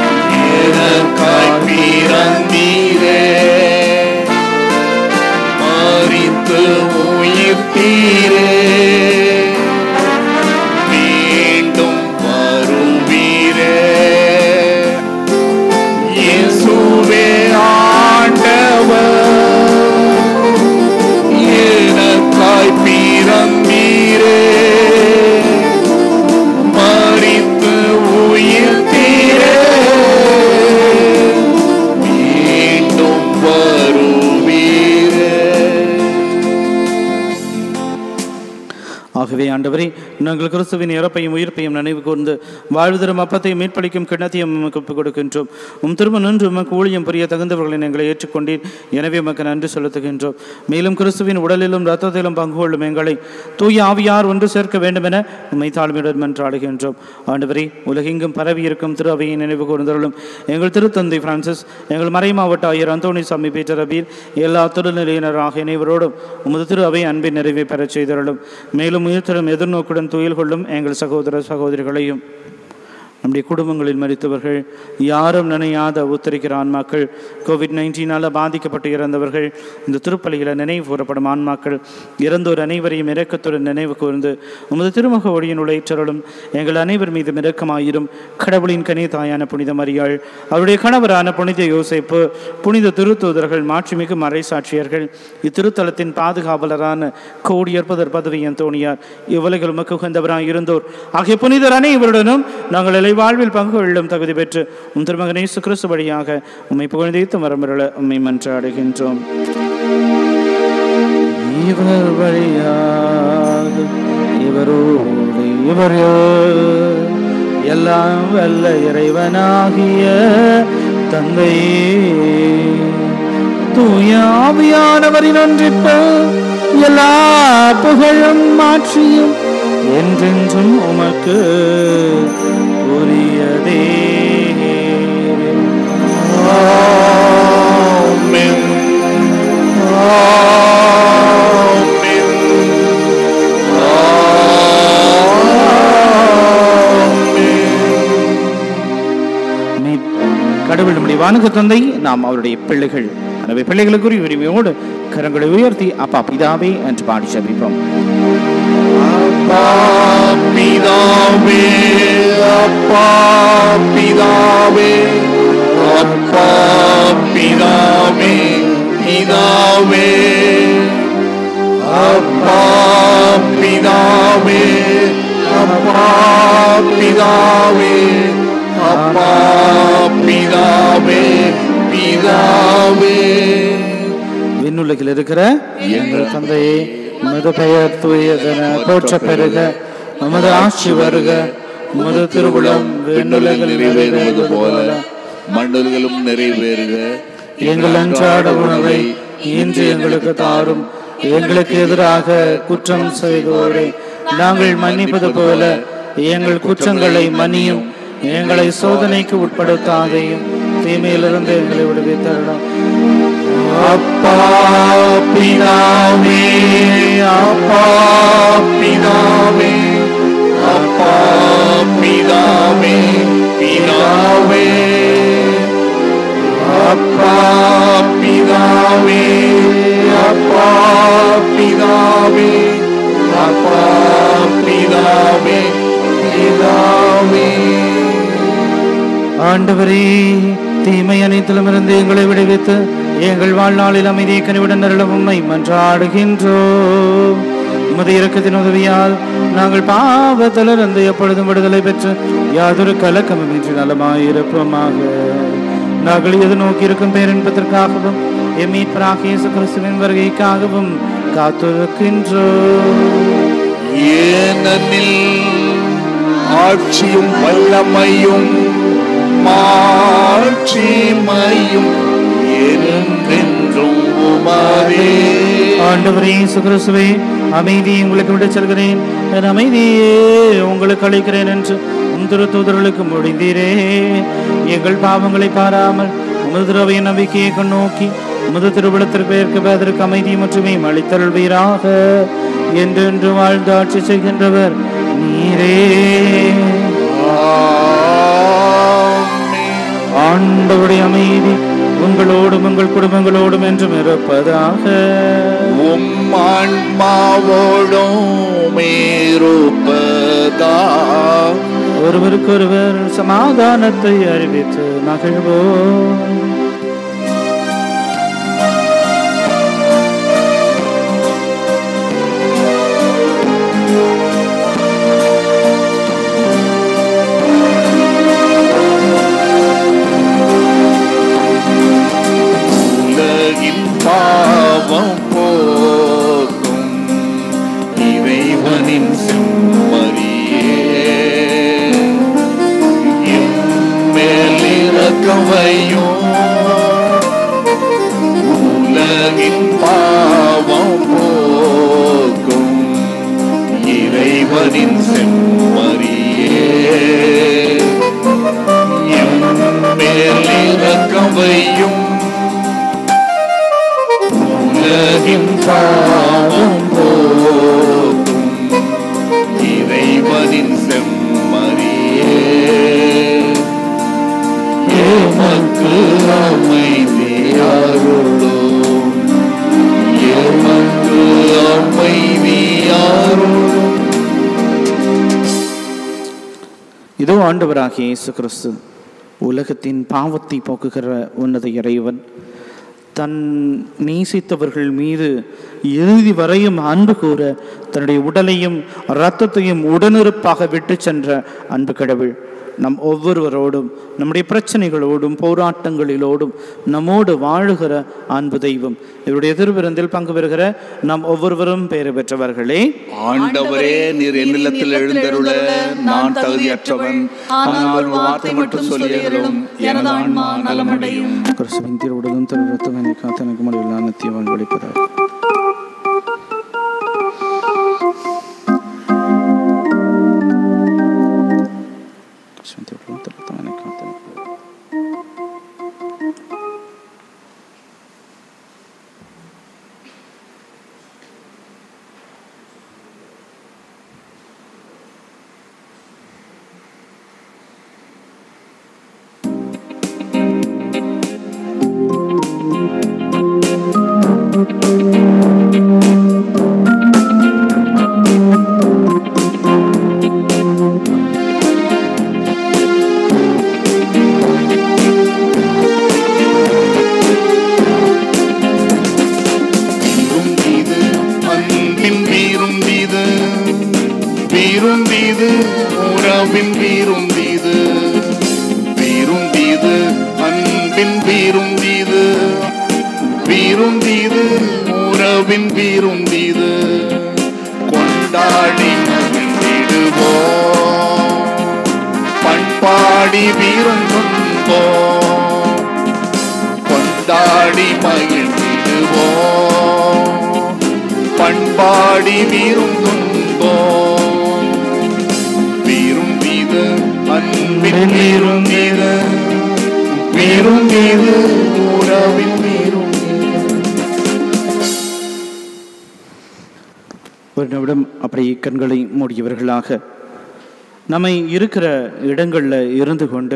நாங்கள் கிறிஸ்துவின் இறப்பையும் உயிர்ப்பையும் நினைவு கூர்ந்து வாழ்வு தரும் அப்பத்தையும் மீட்பளிக்கும் கிண்ணத்தையும் உமக்கு ஒப்புக் கொடுக்கின்றோம் உம் திரும்ப நின்று உமக்கு ஊழியம் புரிய தகுந்தவர்களை எங்களை ஏற்றுக்கொண்டீர் எனவே உமக்கு நன்றி செலுத்துகின்றோம் மேலும் கிறிஸ்துவின் உடலிலும் இரத்தத்திலும் பங்கு கொள்ளும் எங்களை தூய ஆவியார் ஒன்று சேர்க்க வேண்டும் என உம்மை தாழ்மையுடன் மன்றாடுகின்றோம் ஆண்டவரே உலகெங்கும் பரவி இருக்கும் திரு அவையை நினைவு கூர்ந்தருளும் எங்கள் திருத்தந்தை பிரான்சிஸ் எங்கள் மறை மாவட்ட ஆயர் அந்தோணி சாமி பீட்டர் அபீர் எல்லா திருநிலையினராக இணைவரோடும் உமது திரு அவை அன்பின் நிறைவை பெறச் செய்தருளும் மேலும் உயிர்த்தரும் எதிர்நோக்குடன் துயில் கொள்ளும் எங்கள் சகோதர சகோதரிகளையும் நம்முடைய குடும்பங்களில் மறித்தவர்கள் யாரும் நினையாத உத்தரிக்கிற ஆன்மாக்கள் கோவிட் நைன்டீனால் பாதிக்கப்பட்டு இறந்தவர்கள் இந்த திருப்பலியில் நினைவு கூறப்படும் ஆன்மாக்கள் இறந்தோர் அனைவரையும் இரக்கத்துடன் நினைவு கூர்ந்து உமது திருமுக ஒளியின் உழைச்சருளும் எங்கள் அனைவர் மீது இரக்கமாயிரும் கடவுளின் கனி தாயான புனித மரியாள் அவருடைய கணவரான புனித யோசேப்பு புனித திருத்தூதர்கள் மாட்சிமிகு மறைசாட்சியர்கள் இத்திருத்தலத்தின் பாதுகாவலரான கோடியற்பதர் பதவியன் தோணியார் இவ்வுலகில் உமக்கு உகந்தவராய் இருந்தோர் ஆகிய புனிதர் அனைவருடனும் நாங்கள் இலை வாழ்வில் பங்கு கொள்ளும் தகுதி பெற்று உம் திருமகன் இயேசு கிறிஸ்து வழியாக உம்மை புகழ்ந்தீத்து வரம்பெறல உம்மை மன்றாடுகின்றோம் இவர் வழியாக இவரோடு இவர் எல்லாம் வல்ல இறைவனாகிய தந்தையே தூய ஆவியானவரின் ஒன்றிப்பு எல்லா புகழும் மாற்றியும் என்றென்றும் உமக்கு உரியதே
ஆமென். ஆமென்.
மீ- கடவுள் நம்முடைய வானக தந்தை நாம் அவருடைய பிள்ளைகள் எனவே பிள்ளைகளுக்குரிய உரிமையோடு கரங்களை உயர்த்தி அப்பா பிதாவே என்று பாடி ஜெபிப்போம்
அப்பா பிதாவே அப்பா பிதாவே அப்பா பிதாவே பிதாவே அப்பா பிதாவே அப்பா பிதாவே அப்பா பிதாவே பிதாவே
விண்ணுலகில் இருக்கிற எங்கள் தந்தையே உமது பெயர் தூயதென போற்ற பெருக உமது ஆட்சி வருக உமது திருவுளம் விண்ணுலகில்
நிறைவேறுவது போல மண்டல்களும் நிறைவேறுக
எங்கள் அன்றாட உணவை இன்று எங்களுக்கு தாரும் எங்களுக்கு எதிராக குற்றம் செய்தோரை நாங்கள் மன்னிப்பது போல எங்கள் குற்றங்களை மன்னியும் எங்களை சோதனைக்கு உட்படுத்தாதையும் தீமையிலிருந்து எங்களை விடுவித்தரலாம்
அப்பா பிதாவே அப்பா பிதாவே அப்பா பிதாவே பிதாவே அப்பா பிதாவே அப்பா பிதாவே அப்பா பிதாவே பிதாவே
ஆண்டவரே தீமை அனைத்திலும் இருந்து எங்களை விடுவித்து எங்கள் வாழ்நாளில் அமைதியை கனிவுடன் அருள உம்மை மன்றாடுகின்றோம் உமது இரக்கத்தின் உதவியால் நாங்கள் பாவத்திலிருந்து எப்பொழுதும் விடுதலை பெற்று யாதொரு கலக்கமுமின்றி நலமாயிருப்போமாக நாங்கள் எது நோக்கி இருக்கும் பேரின்பத்திற்காகவும் எம் மீட்பராக இயேசு கிறிஸ்துவின் வருகைக்காகவும் காத்திருக்கின்றோம்
ஏனெனில் ஆட்சியும் வல்லமையும் மாட்சிமையும் என்றென்றும் உமதே
ஆண்டவரே இயேசு கிறிஸ்துவே அமைதி உங்களுக்கு விட செல்கிறேன் என் அமைதியே உங்களுக்கு அளிக்கிறேன் என்று உம் திரு தூதர்களுக்கு முடிந்தீரே எங்கள் பாவங்களை பாராமல் உமது திரவைய நம்பிக்கையை நோக்கி உமது திருவிழத்திற்கு ஏற்க அதற்கு அமைதி மட்டுமே அளித்தருள்வீராக என்றென்று வாழ்ந்து ஆட்சி செய்கின்றவர் நீரே
ஆமென்.
ஆண்டவருடைய அமைதி உங்களோடும் உங்கள் குடும்பங்களோடும் என்றும் இருப்பதாக
உம் ஆன்மாவோடும் இருப்பதா
ஒருவருக்கொருவர் சமாதானத்தை அறிவித்து மகிழ்வோம்
உலகின் பாவம் போக்கும் இறைவனின் செம்மறி இறக்கவையும் உலகின் பாவம் போக்கும் இறைவனின் செம்மறியே எம் மேல் இறக்கவையும் உலகின் பாவம் போக்கும் இறைவனின் செம்மறியே எமக்கு அமைதியாருளோ எமக்கு அமைதியாருளோ
இதோ ஆண்டவராகிய இயேசு கிறிஸ்து உலகத்தின் பாவத்தை போக்குகிற உன்னத இறைவன் தன் நேசித்தவர்கள் மீது இறுதி வரையும் அன்பு கூற தன்னுடைய உடலையும் இரத்தத்தையும் உடனிருப்பாக விட்டு சென்ற அன்பு கடவுள் நம் ஒவ்வொருவரோடும் நம்முடைய பிரச்சனைகளோடும் போராட்டங்களிலோடும் நம்மோடு வாழுகிற அன்பு தெய்வம் இவருடைய திருவிருந்தில் பங்கு பெறுகிற நம் ஒவ்வொருவரும் பெயர் பெற்றவர்களே
ஆண்டவரே நீர் என்னிடத்தில் எழுந்தருள நான் தகுதியற்றவன் ஆனால் ஒரு வார்த்தை மட்டும் சொல்லியருளும் எனது ஆன்மா நலமடையும்
கிறிஸ்துவின் திருவுடலும் திரு ரத்தம் என்னை காத்து எனக்கு முடிவில் நித்தியவன் வெளிப்பதாக கிறிஸ்துவின் திருவுடலும் திரு ரத்தம் என்னை காத்து எனக்கு
வீரும் மீது அன்பின் வீரும் மீது வீரும் மீது உறவின் வீரும் மீது வீரும் மீது அன்பின் வீரும் மீது வீரும் மீது உறவின் வீரும் மீது கொண்டாடி மகிழ்ந்திடுவோம் பண்பாடி வீரும் கொண்டோம் கொண்டாடி மகிழ்ந்திடுவோம் பண்பாடி வீரும் துன்போம் வீரும் மீது அன்பின் வீரும் மீது வீரும் மீது உறவின் வீரும்
ஒரு நிமிடம் அப்படி கண்களை மூடியவர்களாக நம்மை இருக்கிற இடங்களில் இருந்து கொண்டு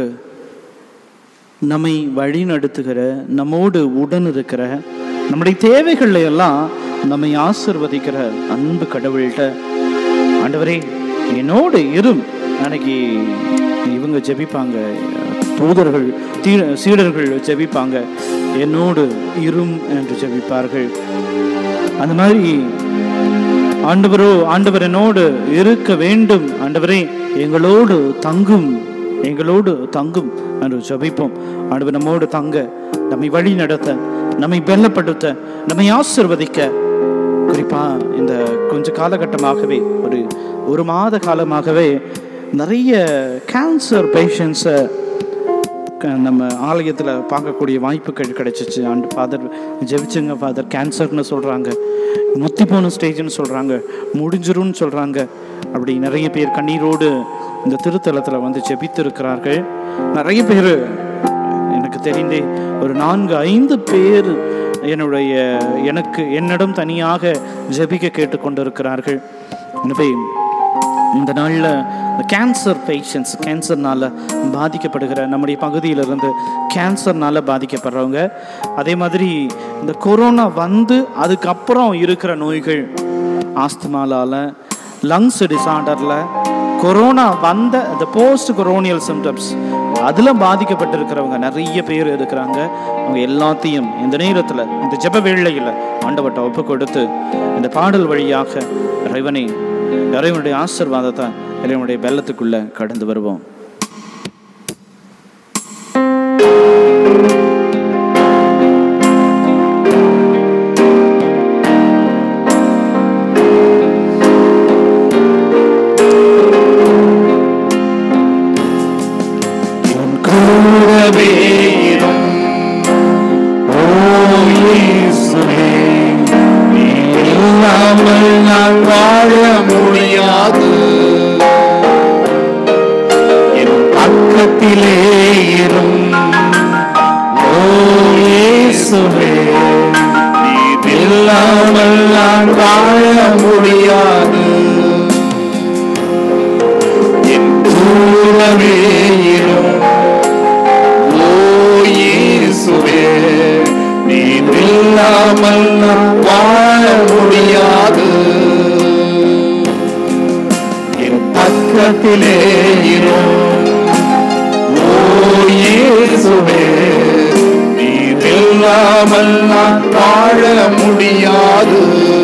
நம்மை வழி நடத்துகிற நம்மோடு உடன் இருக்கிற நம்முடைய தேவைகள்ல எல்லாம் நம்மை ஆசிர்வதிக்கிற அன்பு கடவுள்கிட்ட ஆண்டவரே என்னோடு இரும் அன்னைக்கு இவங்க ஜெபிப்பாங்க தூதர்கள் தீ சீடர்கள் ஜெபிப்பாங்க என்னோடு இரும் என்று ஜெபிப்பார்கள் அந்த மாதிரி ஆண்டவரோ ஆண்டவர் என்னோடு இருக்க வேண்டும் ஆண்டவரே எங்களோடு தங்கும் எங்களோடு தங்கும் என்று ஜெபிப்போம் ஆண்டவர் நம்மோடு தங்க நம்மை வழி நடத்த நம்மை பெல்லப்படுத்த நம்மை ஆசிர்வதிக்க குறிப்பா இந்த கொஞ்ச காலகட்டமாகவே ஒரு ஒரு மாத காலமாகவே நிறைய கேன்சர் பேஷண்ட்ஸை க- நம்ம ஆலயத்தில் பார்க்கக்கூடிய வாய்ப்புகள் கிடைச்சிச்சு ஆண்டு ஃபாதர் ஜெபிச்சுங்க ஃபாதர் கேன்சர்னு சொல்கிறாங்க முத்தி போன ஸ்டேஜ்னு சொல்கிறாங்க முடிஞ்சிரும்னு சொல்கிறாங்க அப்படி நிறைய பேர் கண்ணீரோடு இந்த திருத்தலத்தில் வந்து ஜெபித்து இருக்கிறார்கள் நிறைய பேர் எனக்கு தெரிந்தே ஒரு நான்கு ஐந்து பேர் என்னுடைய எனக்கு என்னிடம் தனியாக ஜெபிக்க கேட்டுக்கொண்டிருக்கிறார்கள் எனவே இந்த நாளில் இந்த கேன்சர் பேஷண்ட்ஸ் கேன்சர்னால பாதிக்கப்படுகிற நம்முடைய பகுதியிலிருந்து கேன்சர்னால பாதிக்கப்படுறவங்க அதே மாதிரி இந்த கொரோனா வந்து அதுக்கப்புறம் இருக்கிற நோய்கள் ஆஸ்துமாலால லங்ஸ் டிசார்டரில் கொரோனா வந்த இந்த போஸ்ட் கொரோனியல் சிம்டம்ஸ் அதில் பாதிக்கப்பட்டிருக்கிறவங்க நிறைய பேர் இருக்கிறாங்க அவங்க எல்லாத்தையும் இந்த நேரத்தில் இந்த ஜெப வேளையில் ஆண்டவட்ட ஒப்பு கொடுத்து இந்த பாடல் வழியாக இறைவனை இறைவனுடைய ஆசீர்வாதத்தை இறைவனுடைய பெல்லத்துக்குள்ள கடந்து வருவோம் உன்
கூடவே இரும் ஓ இயேசுவே நீ இல்லாமல் நான் வாழ முடியாது என் பக்கத்திலே இரும் ஓ இயேசுவே நீ இல்லாமல் நான் வாழ முடியாது என் கூடவே இரும் ஓ இயேசுவே நீ இல்லாமல் நான் வாழ முடியாது என் பக்கத்திலே இரும் ஓ இயேசுவே நீ இல்லாமல் நான் வாழ முடியாது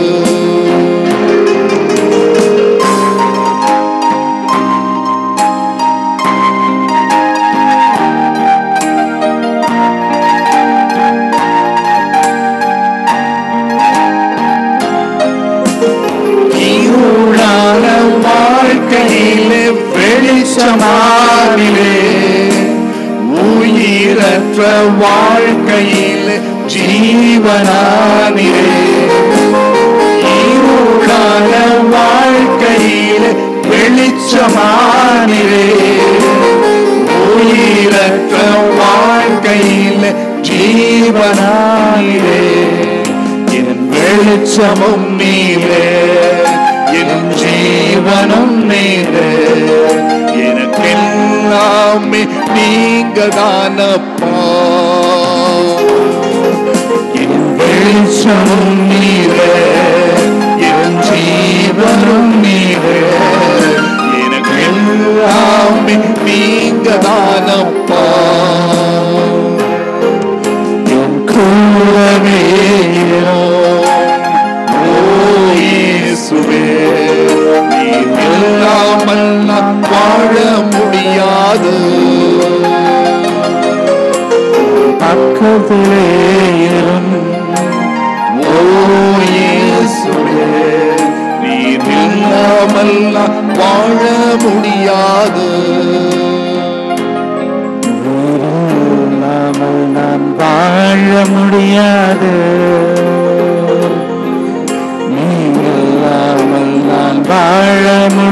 இருளான வாழ்க்கையிலே வெளிச்சமானிலே உயிரற்ற வாழ்க்கையிலே ஜீவனானிலே இருளான வாழ்க்கையிலே வெளிச்சமானிலே உயிரற்ற வாழ்க்கையிலே ஜீவனானிலே என் வெளிச்சமும் நீரே என் ஜீவனும் நீரே எனக்கெல்லாமே நீங்க தானப்பா என் வெளிச்சமும் நீரே என் ஜீவனும் நீரே எனக்கெல்லாமே நீங்க தானப்பா என் கூடவே இரும். ஓ இயேசுவே, நீ இல்லாமல் நான் வாழ முடியாது பக்கத்திலே இரும். ஓ இயேசுவே, நீ இல்லாமல் நான் வாழ முடியாது
இல்லாமல் நான் வாழ முடியாது நீ இல்லாமல் நான் வாழ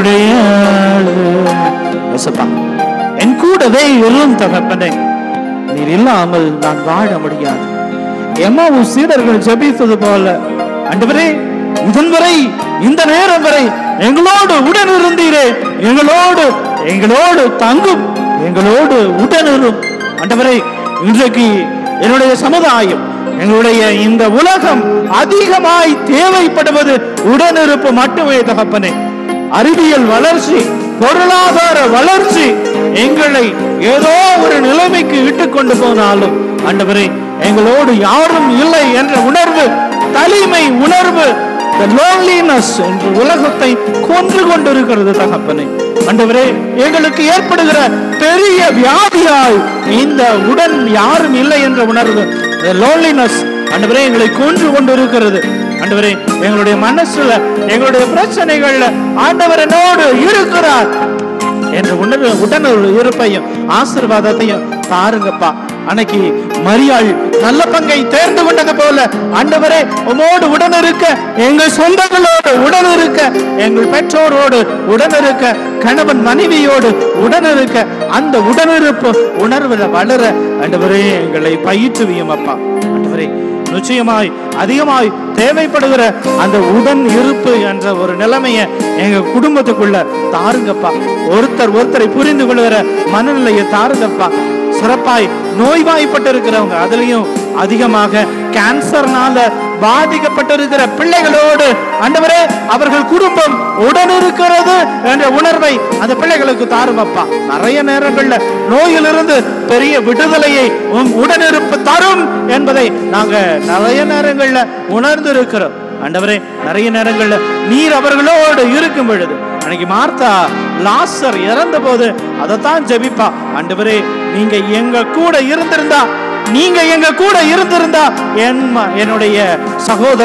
முடியாது யேசப்பா, என் கூடவே இரும் தகப்பனே நீர் இல்லாமல் நான் வாழ முடியாது எம்மாவும் சீடர்கள் ஜெபித்தது போல ஆண்டவரே இதன் வரை இந்த நேரம் வரை எங்களோடு உடன் இருந்தீரே எங்களோடு எங்களோடு தங்கும் எங்களோடு உடனிரும் ஆண்டவரே இன்றைக்கு என்னுடைய சமுதாயம் எங்களுடைய இந்த உலகம் அதிகமாய் தேவைப்படுவது உடனிருப்பு மட்டுமே தகப்பனே அறிவியல் வளர்ச்சி பொருளாதார வளர்ச்சி எங்களை ஏதோ ஒரு நிலைமைக்கு இட்டு கொண்டு போனாலும் ஆண்டவரே எங்களோடு யாரும் இல்லை என்ற உணர்வு தனிமை உணர்வு the loneliness என்ற உலகத்தை கொன்று கொண்டிருக்கிறது தகப்பனே ஆண்டவரே எங்களுக்கு ஏற்படுகிற பெரிய வியாதியாய் இந்த உடன் யாரும் இல்லை என்ற உணர்வு the loneliness ஆண்டவரே எங்களை கொன்று கொண்டிருக்கிறது ஆண்டவரே எங்களுடைய மனசுல எங்களுடைய பிரச்சனைகள்ல ஆண்டவர் என்னோடு இருக்கிறார் என்ற உணர்வு உடனொரு இருப்பையும் ஆசீர்வாதத்தையும் தாருங்கப்பா அன்னைக்கு மரியாள் நல்ல பங்கை தேர்ந்து கொண்டது போல ஆண்டவரே உமோடு உடன் இருக்க எங்கள் சொந்தங்களோடு உடன் இருக்க எங்கள் பெற்றோரோடு உடன் இருக்க கணவன் மனைவியோடு உடன் இருக்க அந்த உடனிருப்பு உணர்வுல வளர ஆண்டவரே எங்களை பயிற்றுவியும் அப்பா ஆண்டவரே நிச்சயமாய் அதிகமாய் தேவைப்படுகிற அந்த உடன் இருப்பு என்ற ஒரு நிலைமைய எங்க குடும்பத்துக்குள்ள தாருங்கப்பா ஒருத்தர் ஒருத்தரை புரிந்து கொள்கிற மனநிலையை தாருங்கப்பா சிறப்பாய் நோய்வாய்ப்பட்டு இருக்கிறவங்க அதுலயும் அதிகமாக கேன்சர்னால பாதிக்கப்பட்டிருக்கிற பிள்ளைகளோடு ஆண்டவரே அவர்கள் குடும்பம் உடன் இருக்கிறது என்ற உணர்வை அந்த பிள்ளைகளுக்கு தாருமப்பா நிறைய நேரங்கள்ல நோயிலிருந்து பெரிய விடுதலையை உம் உடனிருப்பு தரும் என்பதை நாங்க நிறைய நேரங்கள்ல உணர்ந்து இருக்கிறோம் ஆண்டவரே நிறைய நேரங்கள்ல நீர் அவர்களோடு இருக்கும் பொழுது அன்னைக்கு மார்த்தா லாசர் இறந்த போது அதைத்தான் ஜெபிப்பா ஆண்டவரே நீங்க எங்க கூட இருந்திருந்தா நீங்க எங்க கூட இருந்திருந்தா என் ம- என்னுடைய சகோதரன்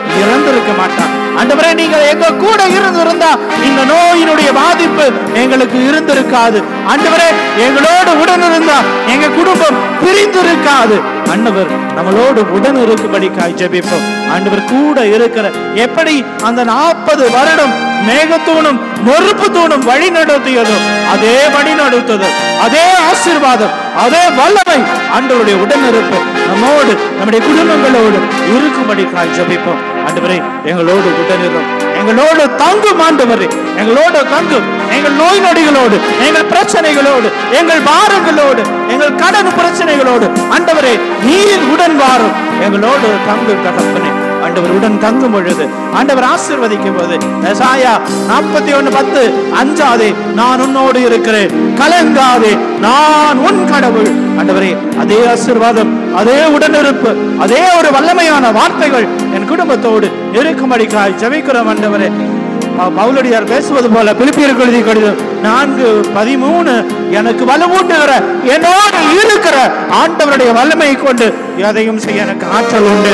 இறந்திருக்க மாட்டார் ஆண்டவரே நீங்கள் எங்க கூட இருந்து இருந்தா இந்த நோயினுடைய பாதிப்பு எங்களுக்கு இருந்திருக்காது ஆண்டவரே எங்களோடு உடன் இருந்தா எங்க குடும்பம் பிரிந்திருக்காது ஆண்டவர் நம்மளோடு உடன் இருக்கும்படிக்காய் ஜெபிப்போம் ஆண்டவர் கூட இருக்கிற எப்படி அந்த நாற்பது வருடம் மேகத்தூணும் நொறுப்பு தூணும் வழி நடத்தியதோ அதே வழி நடத்தது அதே ஆசீர்வாதம் அதே வல்லமை ஆண்டவருடைய உடனிருப்பு நம்மோடு நம்முடைய குடும்பங்களோடு இருக்கும்படிக்காய் ஜெபிப்போம் ஆண்டவரே எங்களோடு உடனிரும் எங்களோடு தங்கும் ஆண்டவரே எங்களோடு தங்கும் எங்கள் நோய் நொடிகளோடு எங்கள் பிரச்சனைகளோடு எங்கள் பாரங்களோடு எங்கள் கடன் பிரச்சனைகளோடு ஆண்டவரே நீர் உடன் வாரும் எங்களோடு தங்கு தகப்பனே ஆண்டவர் உடன் தங்கும் பொழுது ஆண்டவர் ஆசீர்வதிக்கும் போது எசாயா நாற்பத்தி ஒண்ணு பத்து அஞ்சாதே நான் உன்னோடு இருக்கிறேன் கலங்காதே நான் உன் கடவுள் ஆண்டவரே அதே ஆசீர்வாதம் அதே உடனிருப்பு அதே ஒரு வல்லமையான வார்த்தைகள் என் குடும்பத்தோடு இருக்கும்படிக்காய் ஜெபிக்கிறோம் ஆண்டவரே ப- பவுலடியார் பேசுவது போல பிலிப்பியருக்கு எழுதி கடிதம் நான்கு பதிமூணு எனக்கு வலுவூட்டுகிற என்னோடு இருக்கிற ஆண்டவருடைய வல்லமையை கொண்டு எதையும் செய்ய எனக்கு ஆற்றல் உண்டு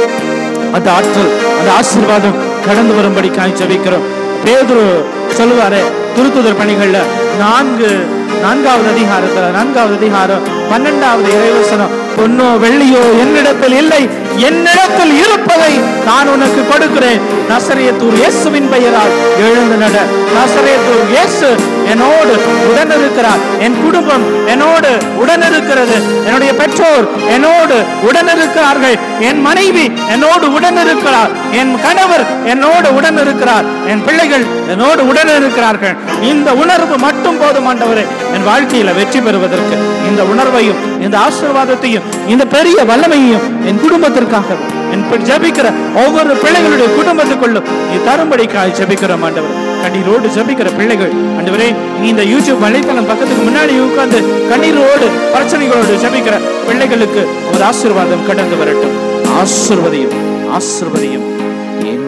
அந்த ஆற்றல் அந்த ஆசீர்வாதம் கடந்து வரும்படி ஜெபிக்கிறோம் பேதுரு சொல்லுவாரு திருத்துதர் பணிகள்ல நான்கு நான்காவது அதிகாரத்துல நான்காவது அதிகாரம் பன்னெண்டாவது இறைவசனம் பொன்னோ வெள்ளியோ என்னிடத்தில் இல்லை என்னிடத்தில் இருப்பதை நான் உனக்கு கொடுக்கிறேன் நசரியத்தூர் இயேசுவின் பெயரால் எழுந்து நட நசரியத்தூர் இயேசு என்னோடு உடன் இருக்கிறார் என் குடும்பம் என்னோடு உடன் இருக்கிறது என்னுடைய பெற்றோர் என்னோடு உடன் இருக்கிறார்கள் என் மனைவி என்னோடு உடன் இருக்கிறார் என் கணவர் என்னோடு உடன் இருக்கிறார் என் பிள்ளைகள் என்னோடு உடன் இருக்கிறார்கள் இந்த உணர்வு மட்டும் போதும் ஆண்டவரே என் வாழ்க்கையில வெற்றி பெறுவதற்கு இந்த உணர்வையும் இந்த ஆசீர்வாதத்தையும் இந்த பெரிய வல்லமையையும் என் குடும்பத்திற்காக என் பி- ஜெபிக்கிற ஒவ்வொரு பிள்ளைகளுடைய குடும்பத்துக்குள்ளும் நீ தரும்படிக்காய் ஜெபிக்கிறோம் ஆண்டவர் கண்ணீரோடு ஜெபிக்கிற பிள்ளைகள் ஆண்டவரே நீ இந்த யூடியூப் வலைத்தளம் பக்கத்துக்கு முன்னாடி உட்கார்ந்து கண்ணீரோடு பிரச்சனைகளோடு ஜெபிக்கிற பிள்ளைகளுக்கு ஒரு ஆசீர்வாதம் கடந்து வரட்டும் ஆசீர்வதியும் ஆசீர்வதியும் என்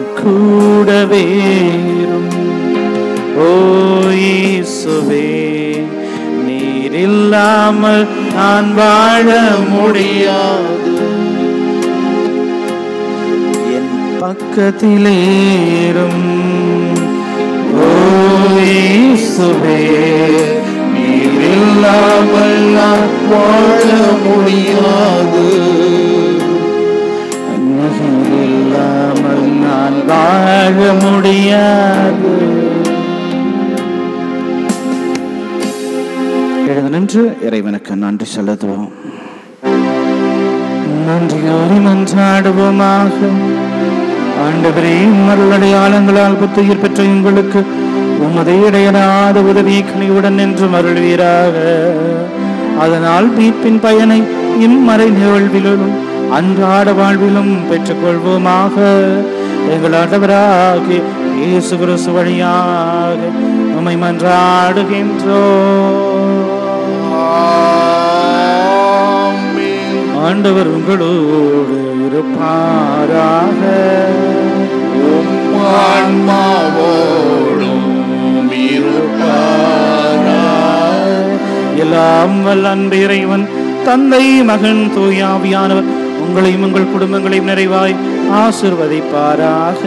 கூடவே இரும். ஓ இயேசுவே நீர் இல்லாமல் நான் வாழ முடியாது என் பக்கத்திலேரும் ஓ இயேசுவே நீர் இல்லாமல் நான் வாழ முடியாது நீர் இல்லாமல் நான் வாழ முடியாது எழுந்து நின்று இறைவனுக்கு நன்றி செலுத்துவோம் நன்றியோடு மன்றாடுவோமாக ஆண்டவரே மருளடையாளங்களால் புத்துயிர் பெற்ற உங்களுக்கு உமது இடையடாத உதவி கனிவுடன் என்று மருள்வீராக அதனால் மீட்பின் பயனை இம்மறை நிகழ்விலும் அன்றாட வாழ்விலும் பெற்றுக்கொள்வோமாக எங்கள் ஆண்டவராகி இயேசு கிறிஸ்து வழியாக உம்மை மன்றாடுகின்றோம்
ஆமென்.
ஆண்டவர் உங்களோடு இருப்பாராக
உம் ஆன்மாவோடும் இருப்பாராய்.
எல்லாம் வல்ல அன்பு இறைவன் தந்தை மகன் தூயாவியானவர் உங்களையும் உங்கள் குடும்பங்களையும் நிறைவாய் ஆசிர்வதிப்பாராக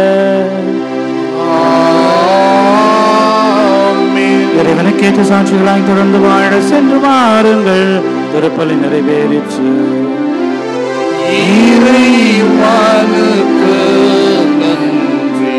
ஆமென்.
இறைவனுக்கேற்ற சாட்சிகளாய் தொடர்ந்து வாழ சென்று வாருங்கள் திருப்பலி நிறைவேறிற்று
இறைவனுக்கு நன்றி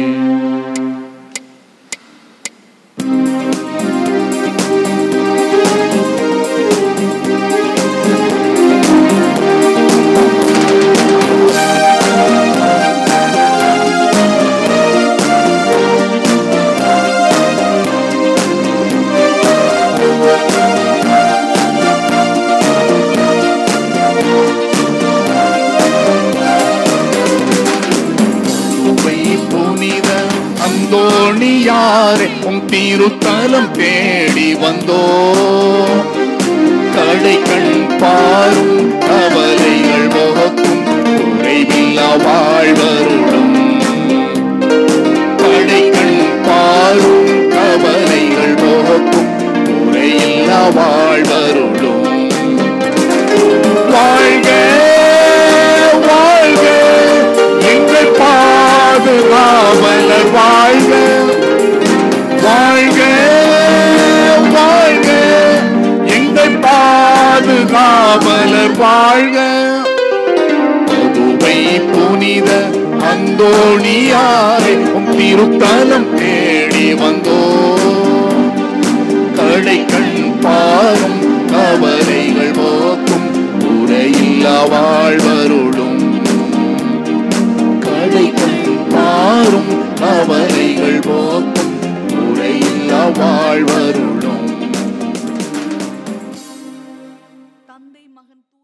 உம்மை புனித அந்தோணியாரே உம் திருத்தலம் தேடி வந்தோ கடை கண் பாரும் கவலைகள் முகக்கும் குறைவில்லா வாழ்வருடும் கடை கண் பாரும் கவலைகள் முகக்கும் குறையில்லா வாழ்வருடும் வாழ்க வாழ்க எங்கள் வாழ்க புதுவை புனித அந்தோணியாரே உம் திருத்தலம் தேடி வந்தோ கடை கண் பாரும் கவலைகள் போக்கும் குறையில்லா வாழ்வருளும் கடை கண் பாரும் கவலைகள் போக்கும் குறையில்லா வாழ்வருளும்
தந்தை மகன் தூய